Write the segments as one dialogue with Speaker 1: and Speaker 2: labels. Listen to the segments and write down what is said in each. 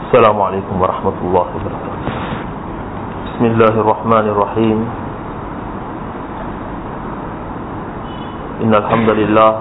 Speaker 1: السلام عليكم ورحمة الله وبركاته بسم الله الرحمن الرحيم إن الحمد لله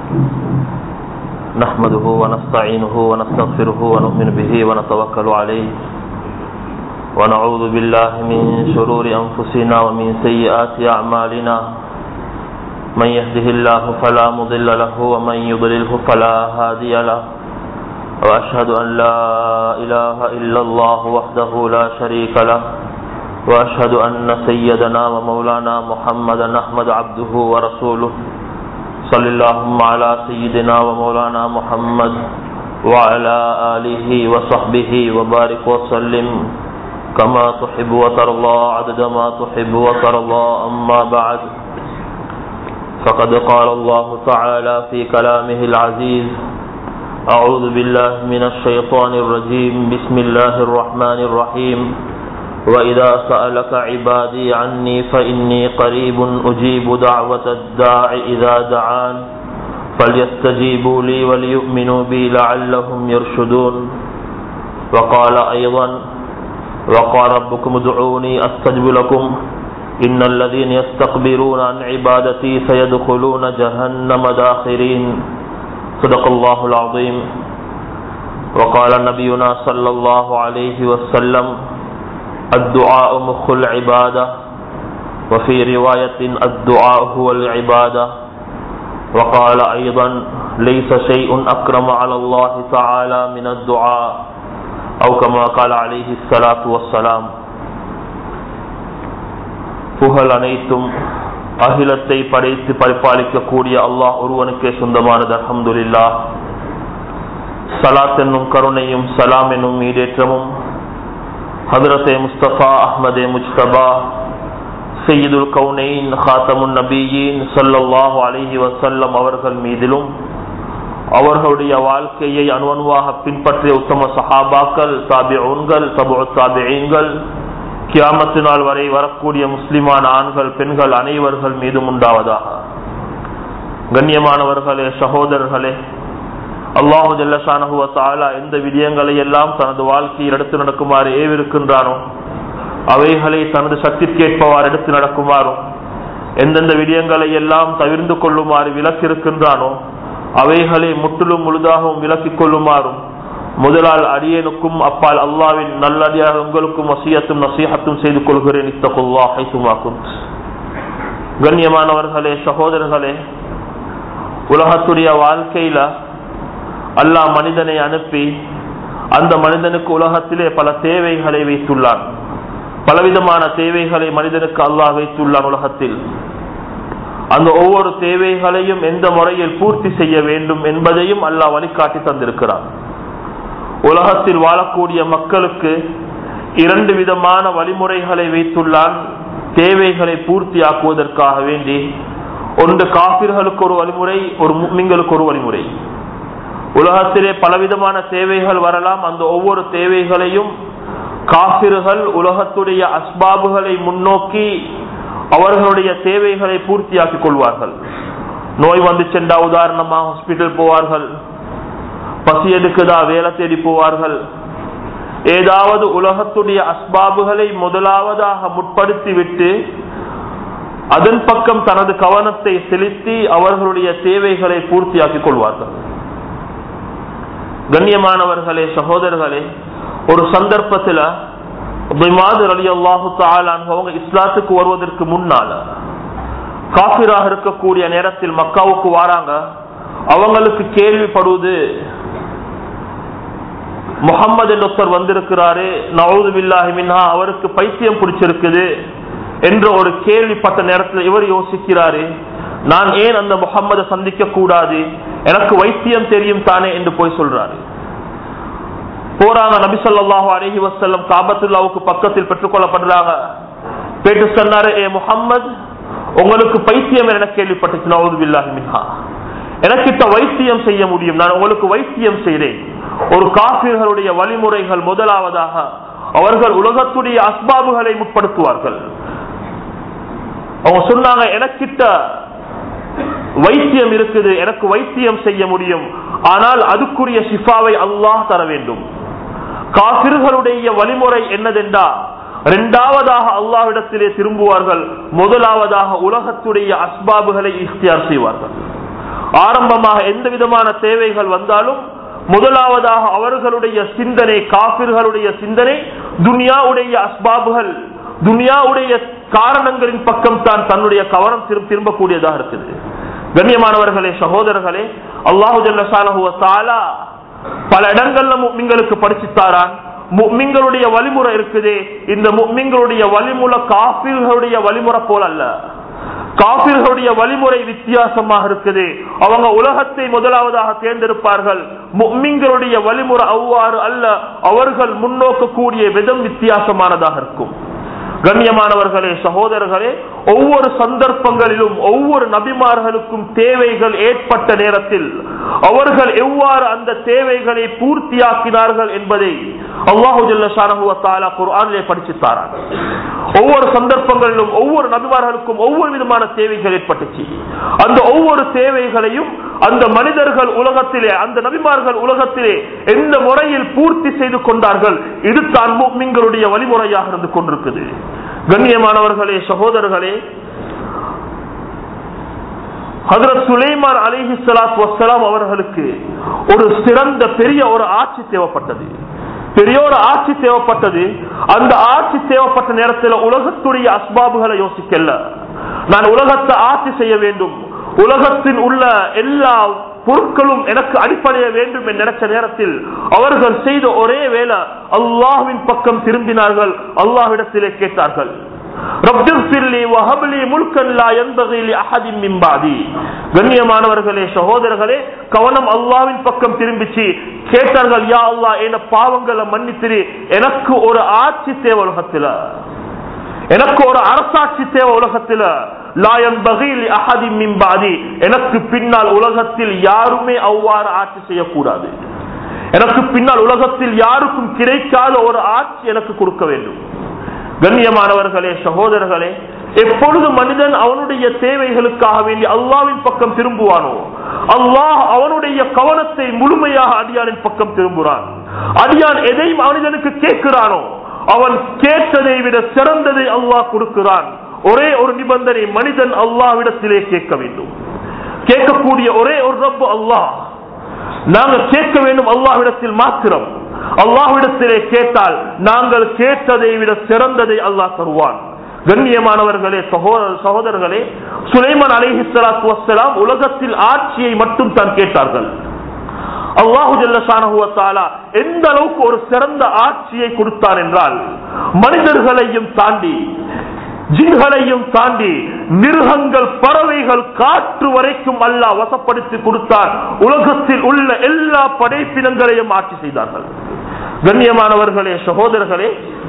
Speaker 1: نحمده ونستعينه ونستغفره ونؤمن به ونتوكل عليه ونعوذ بالله من شرور أنفسنا ومن سيئات أعمالنا من يهده الله فلا مضل له ومن يضلله فلا هادي له وأشهد أن لا إله إلا الله وحده لا شريك له وأشهد أن سيدنا ومولانا محمدا أحمد عبده ورسوله صلى اللهم على سيدنا ومولانا محمد وعلى آله وصحبه وبارك وسلم كما تحب وترضى عدد ما تحب وترضى أما بعد فقد قال الله تعالى في كلامه العزيز أعوذ بالله من الشيطان الرجيم بسم الله الرحمن الرحيم وإذا سألك عبادي عني فإني قريب أجيب دعوة الداع إذا دعان فليستجيبوا لي وليؤمنوا بي لعلهم يرشدون وقال أيضا وقال ربكم ادعوني أستجب لكم إن الذين يستكبرون عن عبادتي سيدخلون جهنم داخرين صدق الله العظيم وقال نبينا صلى الله عليه وسلم الدعاء مخ العبادة وفي رواية الدعاء هو العبادة وقال أيضا ليس شيء أكرم على الله تعالى من الدعاء أو كما قال عليه الصلاة والسلام புகழ் அனைத்தும் அகிலத்தை படைத்து பரிபாலிக்கக்கூடிய அல்லாஹ் ஒருவனுக்கே சொந்தமானது அஹமதுல்லா சலாத் என்னும் கருணையும் சலாம் என்னும் ஈடேற்றமும் ஹதரத்தே முஸ்தபா அஹ்மதே முஜ்தபா சையீதுல் கவுனைன் ஹாத்தமுன் நபியின் சொல்லல்லாஹு அலிஹி வசல்லம் அவர்கள் மீதிலும் அவர்களுடைய வாழ்க்கையை அணுவணுவாக பின்பற்றிய உத்தம சஹாபாக்கள் தாபிஊன்கள் தபு தாபியங்கள் கியாமத்து நாள் வரை வரக்கூடிய முஸ்லிமான ஆண்கள் பெண்கள் அனைவர்கள் மீதும் உண்டாவதாக கண்ணியமானவர்களே சகோதரர்களே அல்லாஹு ஜல்லஷானஹுவத்தாலா எந்த விடயங்களை எல்லாம் தனது வாழ்க்கையில் எடுத்து நடக்குமாறு ஏவிருக்கின்றானோ அவைகளை தனது சக்திக்கேற்பவாறு எடுத்து நடக்குமாறும் எந்தெந்த விடயங்களை எல்லாம் தவிர்ந்து கொள்ளுமாறு விலக்கிருக்கின்றானோ அவைகளை முற்றிலும் முழுதாகவும் விலக்கிக் கொள்ளுமாறும் முதலால் அடியனுக்கும் அப்பால் அல்லாவின் நல்லடியாக உங்களுக்கும் வசியத்தும் நசீகத்தும் செய்து கொள்கிறேன் இத்தகுல்லா ஹைசுமாக்கும் கண்ணியமானவர்களே சகோதரர்களே உலகத்துடைய வாழ்க்கையில அல்லாஹ் மனிதனை அனுப்பி அந்த மனிதனுக்கு உலகத்திலே பல தேவைகளை வைத்துள்ளான் பலவிதமான தேவைகளை மனிதனுக்கு அல்லாஹ் வைத்துள்ளான் உலகத்தில் அந்த ஒவ்வொரு தேவைகளையும் எந்த முறையில் பூர்த்தி செய்ய வேண்டும் என்பதையும் அல்லாஹ் வழிகாட்டி தந்திருக்கிறான் உலகத்தில் வாழக்கூடிய மக்களுக்கு இரண்டு விதமான வழிமுறைகளை வைத்துள்ளான் தேவைகளை பூர்த்தியாக்குவதற்காக வேண்டி ஒன்று காபிர்களுக்கு ஒரு வழிமுறை ஒரு முக்மிங்களுக்கு ஒரு வழிமுறை உலகத்திலே பலவிதமான தேவைகள் வரலாம் அந்த ஒவ்வொரு தேவைகளையும் காபிர்கள் உலகத்துடைய அஸ்பாபுகளை முன்னோக்கி அவர்களுடைய தேவைகளை பூர்த்தியாக்கிக் கொள்வார்கள் நோய் வந்து சென்றா உதாரணமா ஹாஸ்பிட்டல் போவார்கள் பசி எடுக்குதா வேலை தேடி போவார்கள் ஏதாவது உலகத்துடைய அஸ்பாபுகளை முதலாவதாக முற்படுத்தி விட்டு அதன் பக்கம் தனது கவனத்தை செலுத்தி அவர்களுடைய தேவைகளை பூர்த்தியாக்கிக் கொள்வார்கள் கண்ணியமானவர்களே சகோதரர்களே ஒரு சந்தர்ப்பத்தில் அலி அல்லாஹு அவங்க இஸ்லாத்துக்கு வருவதற்கு முன்னால காபிராக இருக்கக்கூடிய நேரத்தில் மக்காவுக்கு வாராங்க அவங்களுக்கு கேள்விப்படுவது முகம்மது என்றொருத்தர் வந்திருக்கிறாரு நவூது பில்லாஹி மின்ஹா அவருக்கு பைத்தியம் பிடிச்சிருக்குது என்ற ஒரு கேள்விப்பட்ட நேரத்தில் இவர் யோசிக்கிறாரு நான் ஏன் அந்த முகம்மதை சந்திக்க கூடாது எனக்கு வைத்தியம் தெரியும் தானே என்று போய் சொல்றாரு போறாங்க நபி சொல்லாஹு அலஹி வசல்லம் காபத்துல்லாவுக்கு பக்கத்தில் பெற்றுக்கொள்ளப்படுறாங்க கேட்டு சொன்னாரு ஏ முகம்மது உங்களுக்கு பைத்தியம் என கேள்விப்பட்டுச்சு நவூது பில்லாஹி மின்ஹா எனக்கிட்ட வைத்தியம் செய்ய முடியும் நான் உங்களுக்கு வைத்தியம் செய்தேன் ஒரு காபிர்களுடைய வழிமுறைகள் முதலாவதாக அவர்கள் உலகத்துடைய அஸ்பாபுகளை முற்படுத்துவார்கள் அவங்க சொன்னாங்க எனக்கிட்ட வைத்தியம் இருக்குது எனக்கு வைத்தியம் செய்ய முடியும் ஆனால் அதுக்குரிய ஷிஃபாவை அல்லாஹ் தர வேண்டும் காபிர்களுடைய வழிமுறை என்னதென்றா இரண்டாவதாக அல்லாஹ்விடத்திலே திரும்புவார்கள் முதலாவதாக உலகத்துடைய அஸ்பாபுகளை இஃப்தியார் செய்வார்கள் ஆரம்பமாக எந்த விதமான தேவைகள் வந்தாலும் முதலாவதாக அவர்களுடைய சிந்தனை காபிர்களுடைய சிந்தனை துனியாவுடைய அஸ்பாபுகள் துனியாவுடைய காரணங்களின் பக்கம் தான் தன்னுடைய கவனம் திரும்- திரும்பக்கூடியதாக இருக்குது கண்ணியமானவர்களே சகோதரர்களே அல்லாஹு ஜல்லஷானஹுவ தஆலா பல இடங்கள்ல முக்மிங்களுக்கு படிச்சுத்தாரான் முக்மிங்களுடைய வழிமுறை இருக்குதே இந்த முக்மிங்களுடைய வழிமுறை காபிர்களுடைய வழிமுறை போல அல்ல காபிர்களுடைய வழிமுறை வித்தியாசமாக இருக்குது அவங்க உலகத்தை முதலாவதாக தேர்ந்தெடுப்பார்கள் முக்மிங்களுடைய வழிமுறை அவ்வாறு அல்ல அவர்கள் முன்னோக்கக்கூடிய விதம் வித்தியாசமானதாக இருக்கும் கண்ணியமானவர்களே சகோதரர்களே ஒவ்வொரு சந்தர்ப்பங்களிலும் ஒவ்வொரு நபிமார்களுக்கும் தேவைகள் ஏற்பட்ட நேரத்தில் அவர்கள் எவ்வாறு அந்த தேவைகளை பூர்த்தியாக்கினார்கள் என்பதை அல்லாஹு ஜல்லஷானஹுவத்தாலா குர்ஆனிலே படிச்சுத்தாராங்க ஒவ்வொரு சந்தர்ப்பங்களிலும் ஒவ்வொரு நபிமார்களுக்கும் ஒவ்வொரு விதமான தேவைகள் ஏற்பட்டுச்சு அந்த ஒவ்வொரு தேவைகளையும் அந்த மனிதர்கள் உலகத்திலே அந்த நபிமார்கள் உலகத்திலே எந்த முறையில் பூர்த்தி செய்து கொண்டார்கள் இது தான் முக்மிங்களுடைய வழிமுறையாக இருந்து கொண்டிருக்குது கண்ணியமானவர்களே சகோதரர்களே ஹதரத் சுலைமான் அலிஹி சலாத் வசலாம் அவர்களுக்கு ஒரு சிறந்த பெரிய ஒரு ஆட்சி தேவைப்பட்டது பெரிய ஒரு ஆட்சி தேவைப்பட்டது அந்த ஆட்சி தேவைப்பட்ட நேரத்தில் உலகத்துடைய அஸ்பாபுகளை யோசிக்கல நான் உலகத்தை ஆட்சி செய்ய வேண்டும் உலகத்தில் உள்ள எல்லா பொருட்களும் எனக்கு அடிப்படைய வேண்டும் என்று நினைச்ச நேரத்தில் அவர்கள் செய்த ஒரே வேலை அல்லாஹ்வின் பக்கம் திரும்பினார்கள் அல்லாஹ்விடத்திலே கேட்டார்கள் கண்ணியமானவர்களே சகோதரர்களே கவனம் அல்லாவின் பக்கம் திரும்பிச்சு கேட்டார்கள் யா அல்லா என பாவங்களை மன்னித்திரு எனக்கு ஒரு ஆட்சி தேவை உலகத்துல எனக்கு ஒரு அரசாட்சி தேவை உலகத்துல லாயன் பகில் அஹதி மிம்பாதி எனக்கு பின்னால் உலகத்தில் யாருமே அவ்வாறு ஆட்சி செய்யக்கூடாது எனக்கு பின்னால் உலகத்தில் யாருக்கும் கிடைக்காத ஒரு ஆட்சி எனக்கு கொடுக்க வேண்டும் கண்ணியமானவர்களே சகோதரர்களே எப்பொழுது மனிதன் அவனுடைய தேவைகளுக்காக வேண்டி அல்லாவின் பக்கம் திரும்புவானோ அல்லாஹ் அவனுடைய கவனத்தை முழுமையாக அடியானின் பக்கம் திரும்புகிறான் அடியான் எதை மனிதனுக்கு கேட்கிறானோ அவன் கேட்டதை விட சிறந்ததை அல்லாஹ் கொடுக்கிறான் ஒரே ஒரு நிபந்தனை மனிதன் அல்லாவிடத்திலே கேட்க வேண்டும் கேட்கக்கூடிய ஒரே ஒரு ரப்பு அல்லாஹ் நாங்கள் கேட்க வேண்டும் அல்லாஹ்விடத்தில் மாத்திரம் அல்லாஹ்விடத்திலே கேட்டால் நாங்கள் கேட்டதை விட சிறந்ததை அல்லாஹ் தருவான் கண்ணியமானவர்களே சகோதர சகோதரர்களே சுலைமான் அலிஹி சலாத்து வசலாம் உலகத்தில் ஆட்சியை மட்டும் தான் கேட்டார்கள் அல்லாஹு ஜல்லஷானஹுவத்தாலா எந்த அளவுக்கு ஒரு சிறந்த ஆட்சியை கொடுத்தான் என்றால் மனிதர்களையும் தாண்டி ஜின்களையும் தாண்டி மிருகங்கள் பறவைகள் காற்று வரைக்கும் அல்லாஹ் வசப்படுத்தி கொடுத்தார் உலகத்தில் உள்ள எல்லா படைப்பினங்களையும் ஆட்சி செய்தார்கள் கண்ணியமானவர்களே சகோதரர்களே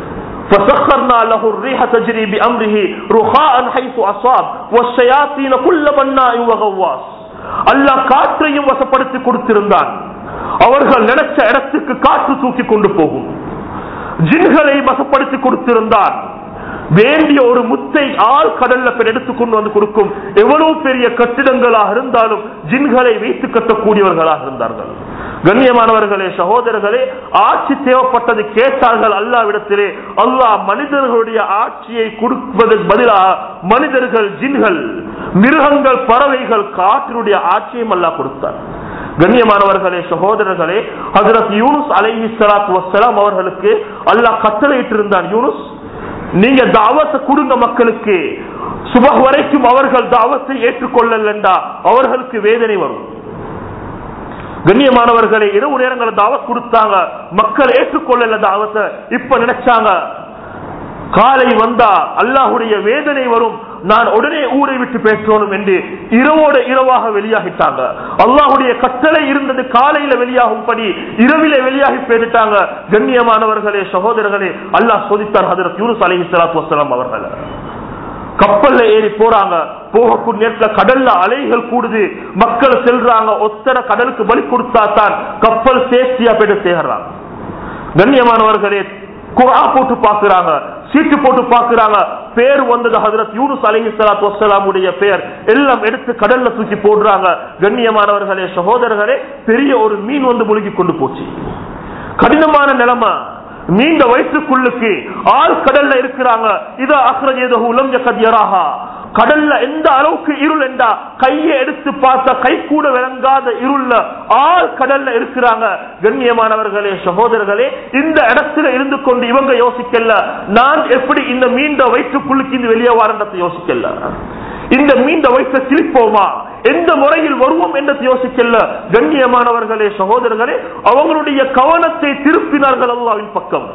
Speaker 1: فسخرنا له الريح تجري بأمره رخاء حيث أصاب والشياطين كل بناء وغواص அல்லாஹ் காற்றையும் வசப்படுத்தி கொடுத்திருந்தான் அவர்கள் நினைச்ச இடத்துக்கு காற்று தூக்கி கொண்டு போகும் ஜின்களை வசப்படுத்தி கொடுத்திருந்தான் வேண்டிய ஒரு முத்தை ஆள் கடல்ல பெண் எடுத்துக்கொண்டு வந்து கொடுக்கும் எவ்வளவு பெரிய கட்டிடங்களாக இருந்தாலும் ஜின்களை வைத்து கட்டக்கூடியவர்களாக இருந்தார்கள் கண்ணியமானவர்களே சகோதரர்களே ஆட்சி தேவைப்பட்டது கேட்டார்கள் அல்லாவிடத்திலே அல்லாஹ் மனிதர்களுடைய ஆட்சியை கொடுப்பதற்கு பதிலாக மனிதர்கள் ஜின்கள் மிருகங்கள் பறவைகள் காற்றினுடைய ஆட்சியும் அல்லாஹ் கொடுத்தார் கண்ணியமானவர்களே சகோதரர்களே ஹசரத் யூனுஸ் அலைஹி சலாத் வசலாம் அவர்களுக்கு அல்லாஹ் கட்டளையிட்டு இருந்தான் யூனுஸ் நீங்க தாவத்தை கொடுங்க மக்களுக்கு சுப வரைக்கும் அவர்கள் தாவத்தை ஏற்றுக்கொள்ளலண்டா அவர்களுக்கு வேதனை வரும் கண்ணியமானவர்களை இரவு நேரங்களை தாவத் கொடுத்தாங்க மக்கள் ஏற்றுக்கொள்ளல தாவத்தை இப்ப நினைச்சாங்க காலை வந்தா அல்லாஹுடைய வேதனை வரும் நான் உடனே ஊரை விட்டு பேசணும் என்று இரவோட இரவாக வெளியாகிட்டாங்க அல்லாஹுடைய கட்டளை இருந்தது காலையில வெளியாகும்படி இரவில வெளியாகி போயிட்டாங்க கண்ணியமானவர்களே சகோதரர்களே அல்லாஹ் சோதித்தார் ஹதரத் யூனுஸ் அலஹி சலாத்து வசலாம் அவர்கள் கப்பல்ல ஏறி போறாங்க போகக்கூடிய நேரத்துல கடல்ல அலைகள் கூடுது மக்கள் செல்றாங்க ஒத்தர கடலுக்கு பலி கொடுத்தா தான் கப்பல் சேஃப்டியா போயிட்டு சேர்றாங்க கண்ணியமானவர்களே குரா போட்டு பாக்குறாங்க சீட்டு போட்டு பாக்குறாங்க பேர் வந்தது ஹதரத் யூனுஸ் அலஹி சலாத்து வசலாமுடைய பேர் எல்லாம் எடுத்து கடல்ல தூக்கி போடுறாங்க கண்ணியமானவர்களே சகோதரர்களே பெரிய ஒரு மீன் வந்து முழுகி கொண்டு போச்சு கடினமான நிலைமை நீண்ட வயசுக்குள்ளுக்கு ஆள் கடல்ல இருக்கிறாங்க இத அக்ரஜேதகு உலம் ஜகத்யராகா கடல்ல எந்த அளவுக்கு இருள் என்றா கையை எடுத்து பார்த்த கை கூட விளங்காத இருள்ல ஆள் கடல்ல இருக்கிறாங்க கண்ணியமானவர்களே சகோதரர்களே இந்த இடத்துல இருந்து கொண்டு இவங்க யோசிக்கல நான் எப்படி இந்த மீண்ட வயிற்றுக்குள்ளுக்கு இந்த வெளியே வாரண்டத்தை யோசிக்கல இந்த மீண்ட வயிற்றை திருப்போமா எந்த முறையில் வருவோம் என்று யோசிக்கல கண்ணியமானவர்களே சகோதரர்களே அவங்களுடைய கவனத்தை திருப்பினார்கள் அல்லாவின் பக்கம்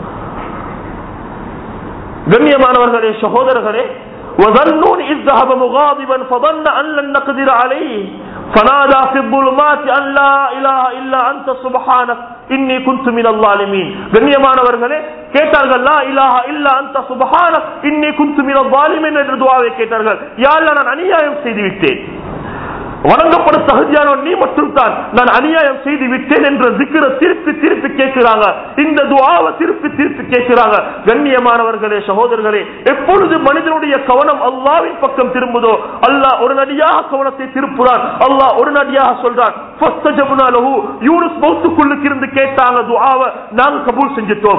Speaker 1: கண்ணியமானவர்களே சகோதரர்களே وظنون إذ ذهب مغاضبا فظن أن لن نقدر عليه فنادى في الظلمات أن لا إله إلا أنت سبحانك இன்னி குந்து மினல் லாலிமீன் கண்ணியமானவர்களே கேட்டார்கள் லா இலாஹா இல்ல அந்த சுபஹானக் இன்னி குந்து மினல் லாலிமீன் என்ற துஆவை கேட்டார்கள் யா அல்லாஹ் நான் அநியாயம் செய்து விட்டேன் வணங்கப்பட தகுதியானவன் நீ மட்டும் தான் நான் அநியாயம் செய்து விட்டேன் என்ற திக்கிற திருப்பி திருப்பி கேட்கிறாங்க இந்த துவாவை திருப்பி திருப்பி கேட்கிறாங்க கண்ணியமானவர்களே சகோதரர்களே எப்பொழுது மனிதனுடைய கவனம் அல்லாவின் பக்கம் திரும்புதோ அல்லாஹ் ஒரு நடியாக கவனத்தை திருப்புறான் அல்லாஹ் ஒரு நடியாக சொல்றான் யூனுஸ் மௌத்துக்குள்ளுக்கு இருந்து கேட்டாங்க துவாவை நாங்க கபூல் செஞ்சுட்டோம்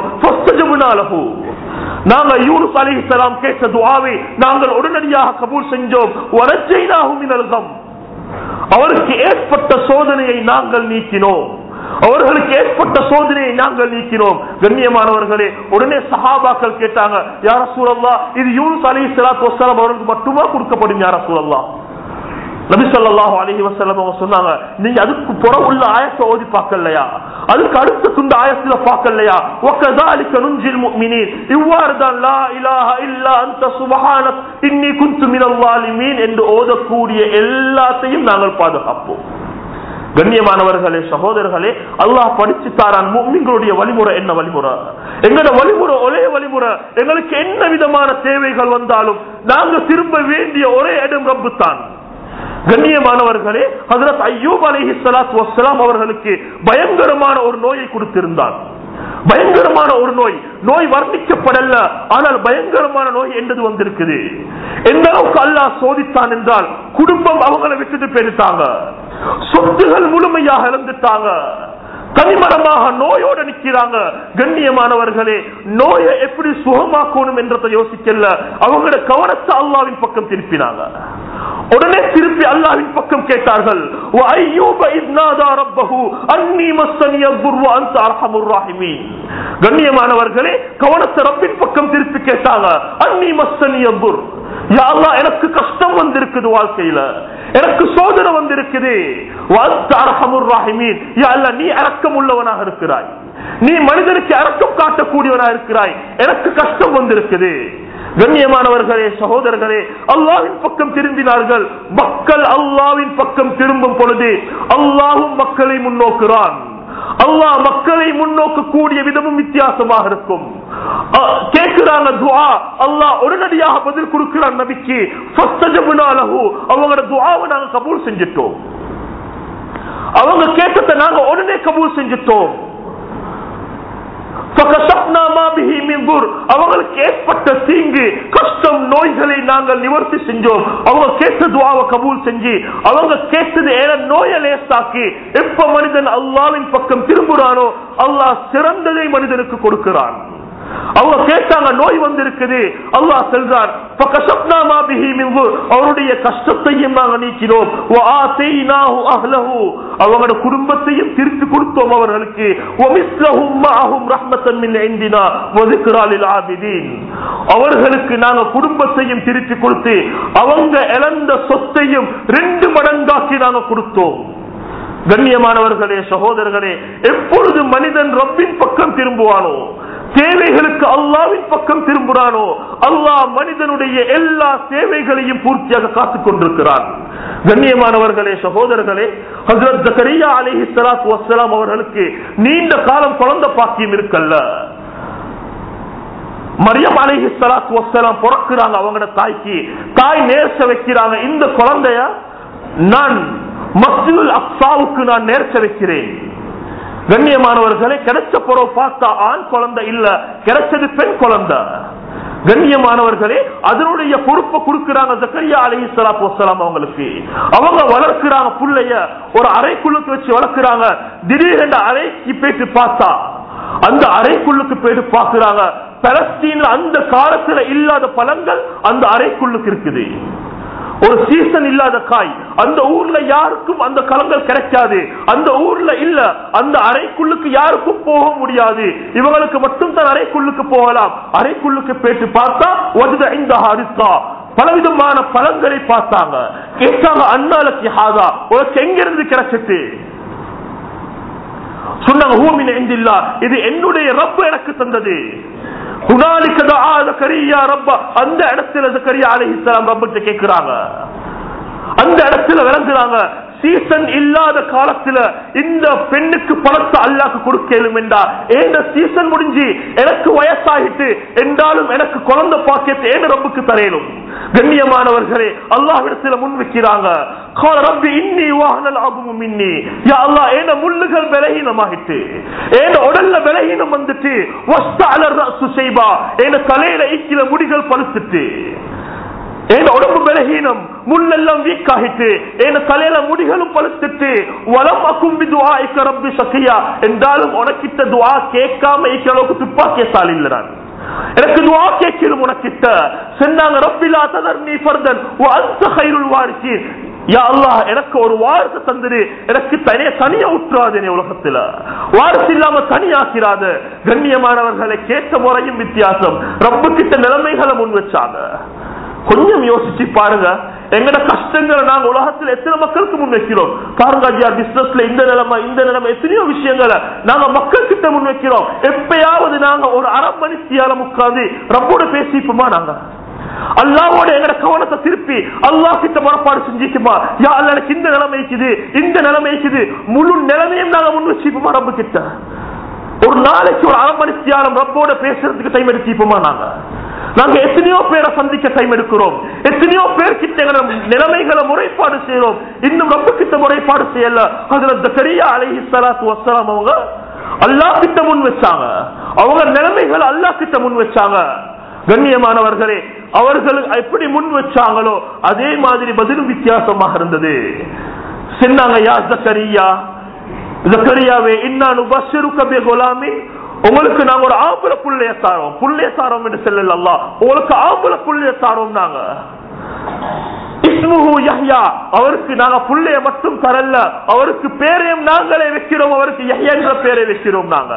Speaker 1: நாங்க யூனுஸ் அலிஹலாம் கேட்ட துவாவை நாங்கள் உடனடியாக கபூல் செஞ்சோம் வரச்சைனாகும் மினல்கம் அவருக்கு ஏற்பட்ட சோதனையை நாங்கள் நீக்கினோம் அவர்களுக்கு ஏற்பட்ட சோதனையை நாங்கள் நீக்கினோம் கண்ணியமானவர்களே உடனே சஹாபாக்கள் கேட்டாங்க யார சூழல்லா இது யூனுஸ் அலி சலாத்து வசலாம் அவர்களுக்கு மட்டுமா கொடுக்கப்படும் யார சூழல்லா நபிசல்லாஹு அலஹி வசல்லம் அவங்க சொன்னாங்க நீங்க அதுக்கு புற உள்ள ஆயத்தை ஓதி பார்க்கலையா அதுக்கு அடுத்த துண்டு ஆயத்துல பார்க்கலையா ஒக்கதாலிக்க நுஞ்சில் முக்மினீன் இவ்வாறு தான் லா இலாஹ இல்லா அந்த சுபஹான இன்னி குந்து மினல் வாலிமீன் என்று ஓதக்கூடிய எல்லாத்தையும் நாங்கள் பாதுகாப்போம் கண்ணியமானவர்களே சகோதரர்களே அல்லாஹ் படிச்சு தாரான் முக்மின்களுடைய வழிமுறை என்ன வழிமுறை எங்களோட வழிமுறை ஒரே வழிமுறை எங்களுக்கு என்ன விதமான தேவைகள் வந்தாலும் நாங்க திரும்ப வேண்டிய ஒரே இடம் ரப்பு தான் கண்ணியமானவர்களே ஹசரத் ஐயூப் அலஹி சலாத் வசலாம் அவர்களுக்கு பயங்கரமான ஒரு நோயை கொடுத்திருந்தான் பயங்கரமான ஒரு நோய் நோய் வர்ணிக்கப்படல ஆனால் பயங்கரமான நோய் என்றது வந்திருக்குது எந்த அளவுக்கு அல்லாஹ் சோதித்தான் என்றால் குடும்பம் அவங்களை விட்டுட்டு போயிட்டாங்க சொத்துகள் முழுமையாக இழந்துட்டாங்க தனிமரமாக நோயோட நிக்கிறாங்க கண்ணியமானவர்களே நோயை எப்படி சுகமாக்கணும் என்றதை யோசிக்கல அவங்களோட கவனத்தை அல்லாவின் பக்கம் திருப்பினாங்க உடனே திருப்பி அல்லாவின் பக்கம் கேட்டார்கள் கண்ணியமானவர்களே கவனத்தை ரப்பின் பக்கம் திருப்பி கேட்டாங்க அன்னி மஸ்தனியபுர் எனக்கு கஷ்டம் வந்திருக்குது வாழ்க்கையில எனக்கு சோதனை வந்திருக்குது நீ அரக்கம் உள்ளவனாக இருக்கிறாய் நீ மனிதனுக்கு அரக்கம் காட்டக்கூடியவனாக இருக்கிறாய் எனக்கு கஷ்டம் வந்திருக்குது கண்ணியமானவர்களே சகோதரர்களே அல்லாவின் பக்கம் திரும்பினார்கள் மக்கள் அல்லாவின் பக்கம் திரும்பும் பொழுது அல்லாவும் மக்களை முன்னோக்குறான் அல்லாஹ் மக்களை முன்னோக்க கூடிய விதமும் வித்தியாசமாக இருக்கும் கேட்கிறாங்க துவா அல்லாஹ் உடனடியாக பதில் கொடுக்கிறான் நபிக்கு அவங்களோட துவாவை நாங்க கபூல் செஞ்சிட்டோம் அவங்க கேட்டதை நாங்க உடனே கபூல் செஞ்சிட்டோம் அவங்களுக்கு ஏற்பட்ட தீங்கு கஷ்டம் நோய்களை நாங்கள் நிவர்த்தி செஞ்சோம் அவங்க கேட்ட துவாவை கபூல் செஞ்சு அவங்க கேட்டது ஏன நோயை லேசாக்கி எப்ப மனிதன் அல்லாவின் பக்கம் திரும்புறானோ அல்லாஹ் சிறந்ததை மனிதனுக்கு கொடுக்கிறான் அவங்க கேட்டாங்க நோய் வந்திருக்குது அல்லாஹ் செல்றான் அவருடைய கஷ்டத்தையும் நாங்கள் நீக்கினோம் அவங்களோட குடும்பத்தையும் திருப்பி கொடுத்தோம் அவர்களுக்கு அவர்களுக்கு நாங்க குடும்பத்தையும் திருப்பி கொடுத்து அவங்க இழந்த சொத்தையும் ரெண்டு மடங்காக்கி நாங்க கொடுத்தோம் கண்ணியமானவர்களே சகோதரர்களே எப்பொழுது மனிதன் ரப்பின் பக்கம் திரும்புவானோ தேவைகளுக்கு அல்லாவின் பக்கம் திரும்புறானோ அல்லாஹ் மனிதனுடைய எல்லா தேவைகளையும் பூர்த்தியாக காத்துக் கொண்டிருக்கிறான் கண்ணியமானவர்களே சகோதரர்களே ஹசரத் ஜக்கரியா அலிஹி சலாத்து வசலாம் அவர்களுக்கு நீண்ட காலம் குழந்தை பாக்கியம் இருக்கல்ல மரியம் அலிஹி சலாத்து வசலாம் பிறக்கிறாங்க அவங்களோட தாய்க்கு தாய் நேர்ச்ச வைக்கிறாங்க இந்த குழந்தைய நான் மஸ்ஜிதுல் அக்சாவுக்கு நான் நேர்ச்ச வைக்கிறேன் கண்ணியமானவர்களை கிடைச்ச பொருள் பார்த்தா ஆண் குழந்தை இல்ல கிடைச்சது பெண் குழந்தை கண்ணியமானவர்களே அதனுடைய பொறுப்பை கொடுக்கிறாங்க ஜக்கரியா அலி சலாத்து வசலாம் அவங்களுக்கு அவங்க வளர்க்கிறாங்க புள்ளைய ஒரு அறைக்குள்ளுக்கு வச்சு வளர்க்கிறாங்க திடீரென்று அறைக்கு போயிட்டு பார்த்தா அந்த அறைக்குள்ளுக்கு போயிட்டு பாக்குறாங்க பலஸ்தீன்ல அந்த காலத்துல இல்லாத பழங்கள் அந்த அறைக்குள்ளுக்கு இருக்குது ஒரு சீசன் இல்லாத காய் அந்த ஊர்ல யாருக்கும் அந்த கலங்கள் கிடைக்காது அந்த ஊர்ல இல்ல அந்த அறைக்குள்ளுக்கு யாருக்கும் போக முடியாது இவங்களுக்கு மட்டும் தான் அறைக்குள்ளுக்கு போகலாம் அறைக்குள்ளுக்கு போயிட்டு பார்த்தா ஒதுத இந்த ஹரித்தா பலவிதமான பழங்களை பார்த்தாங்க கேட்டாங்க அண்ணாலக்கு ஹாதா உனக்கு எங்க இருந்து கிடைச்சிட்டு சொன்னாங்க ஹூமின் எந்தில்லா இது என்னுடைய ரப்பு எனக்கு தந்தது ஹுனாலிக்க தஆ ஜக்கரியா ரப்ப அந்த இடத்துல ஜக்கரியா அலைஹிஸ்ஸலாம் ரப்பிட்ட கேக்குறாங்க அந்த இடத்துல விளங்குறாங்க சீசன் இல்லாத காலத்துல இந்த பெண்ணுக்கு பணத்தை அல்லாக்கு கொடுக்கலும் என்றா ஏந்த சீசன் முடிஞ்சு எனக்கு வயசாகிட்டு என்றாலும் எனக்கு குழந்தை பாக்கியத்தை ஏன் ரப்புக்கு தரையலும் கண்ணியமானவர்களே அல்லாஹ்விடத்துல முன் வைக்கிறாங்க கால ரப்பி இன்னி வாஹனல் ஆகும் இன்னி யா அல்லாஹ் ஏன முள்ளுகள் பலகீனமாகிட்டு ஏன உடல்ல பலகீனம் வந்துட்டு வஸ்தால ரஅசு ஷைபா ஏன தலையில ஈக்கில முடிகள் பழுத்துட்டு என் உடம்பு பலகீனம் முள்ளெல்லாம் வீக் ஆகிட்டு என் தலையில முடிகளும் பழுத்துட்டு வலம் அக்கும்பி துவா இக்க ரப்பி சக்கியா என்றாலும் உனக்கிட்ட துவா கேட்காம இக்க அளவுக்கு துப்பாக்கியசாலி இல்லை நான் எனக்கு துவா கேட்கிறோம் உனக்கிட்ட சொன்னாங்க ரப்பிலா ததர் நீ ஃபர்தன் அந்த கைருள் வாரிசி யா அல்லாஹ் எனக்கு ஒரு வாரத்தை தந்துரு எனக்கு தனிய தனியா உற்றாது நீ உலகத்துல வாரசு இல்லாம தனியாக்கிறாத கண்ணியமானவர்களை கேட்ட முறையும் வித்தியாசம் ரப்பு கிட்ட நிலைமைகளை முன் வச்சாங்க கொஞ்சம் யோசிச்சு பாருங்க எங்கட கஷ்டங்களை நாங்க உலகத்துல எத்தனை மக்களுக்கு முன் வைக்கிறோம் பாருங்க ஐயா பிசினஸ்ல இந்த நிலைமை இந்த நிலைமை எத்தனையோ விஷயங்களை நாங்க மக்கள் கிட்ட முன் வைக்கிறோம் எப்பயாவது நாங்க ஒரு அரை மணி தியாலம் உட்கார்ந்து ரப்போட பேசிப்போமா நாங்க அல்லாவோட எங்கட கவனத்தை திருப்பி அல்லாஹ் கிட்ட முறப்பாடு செஞ்சுக்குமா யா அல்ல எனக்கு இந்த நிலைமை இருக்குது இந்த நிலைமை இருக்குது முழு நிலைமையும் நாங்க முன் வச்சுப்போமா ரப்பு கிட்ட ஒரு நாளைக்கு ஒரு அரை மணி தியானம் ரப்போட பேசுறதுக்கு டைம் எடுத்துப்போமா நாங்க நாங்க எத்தனையோ பேரை சந்திக்க டைம் எடுக்கிறோம் எத்தனையோ பேர் கிட்ட எங்களோட நிலைமைகளை முறைப்பாடு செய்யறோம் இன்னும் ரொம்ப கிட்ட முறைப்பாடு செய்யல அதுல ஜக்கரியா அலைஹி ஸலாத்து வஸ்ஸலாம் அவங்க அல்லாஹ் கிட்ட முன் வச்சாங்க அவங்க நிலைமைகளை அல்லாஹ் கிட்ட முன் வச்சாங்க கண்ணியமானவர்களே அவர்கள் எப்படி முன் வச்சாங்களோ அதே மாதிரி பதிலும் வித்தியாசமாக இருந்தது சொன்னாங்க யா ஜக்கரியா ஜக்கரியாவே இன்னானு பஸ்ஸருக்க பி குலாமின் உங்களுக்கு நாங்க ஒரு ஆம்பளை புள்ளைய தாரோம் புள்ளைய தாரோம் என்று சொல்லல உங்களுக்கு ஆம்பளை புள்ளைய தாரோம் நாங்க இஸ்முஹு யஹ்யா அவருக்கு நாங்க புள்ளைய மட்டும் தரல அவருக்கு பேரையும் நாங்களே வைக்கிறோம் அவருக்கு யஹ்யா என்ற பேரை வைக்கிறோம் நாங்க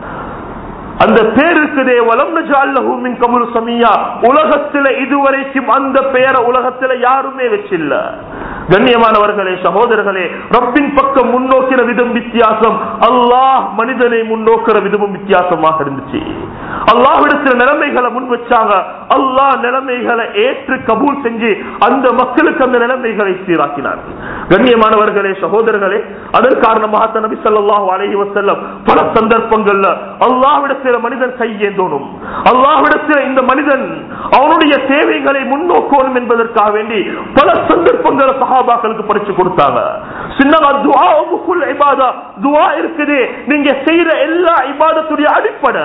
Speaker 1: அந்த பேர் இருக்குதே வலம் நஜால்லஹு மின் கமுல் சமியா உலகத்துல இதுவரைக்கும் அந்த பெயரை உலகத்துல யாருமே வச்சில்ல கண்ணியமானவர்களே சகோதரர்களே ரப்பின் பக்கம் முன்னோக்கிற விதம் வித்தியாசம் அல்லாஹ் மனிதனை முன்னோக்கிற விதமும் வித்தியாசமாக இருந்துச்சு அல்லாஹ்விடத்துல நிலைமைகளை முன் வச்சாங்க அல்லாஹ் நிலைமைகளை ஏற்று கபூல் செஞ்சு அந்த மக்களுக்கு அந்த நிலைமைகளை சீராக்கினார் கண்ணியமானவர்களே சகோதரர்களே அதன் காரணமாக நபி ஸல்லல்லாஹு அலைஹி வஸல்லம் பல சந்தர்ப்பங்கள்ல அல்லாஹ்விடத்தில் மனிதன் கையேந்தோனும் அல்லாஹ்விடத்தில் இந்த மனிதன் அவனுடைய தேவைகளை முன்னோக்கணும் என்பதற்காக வேண்டி பல சந்தர்ப்பங்களை சஹாபாக்களுக்கு படிச்சு கொடுத்தாங்க சின்னமா துஆ உமுக்குல் இபாதா துஆ இருக்குது நீங்க செய்யற எல்லா இபாதத்துடைய அடிப்படை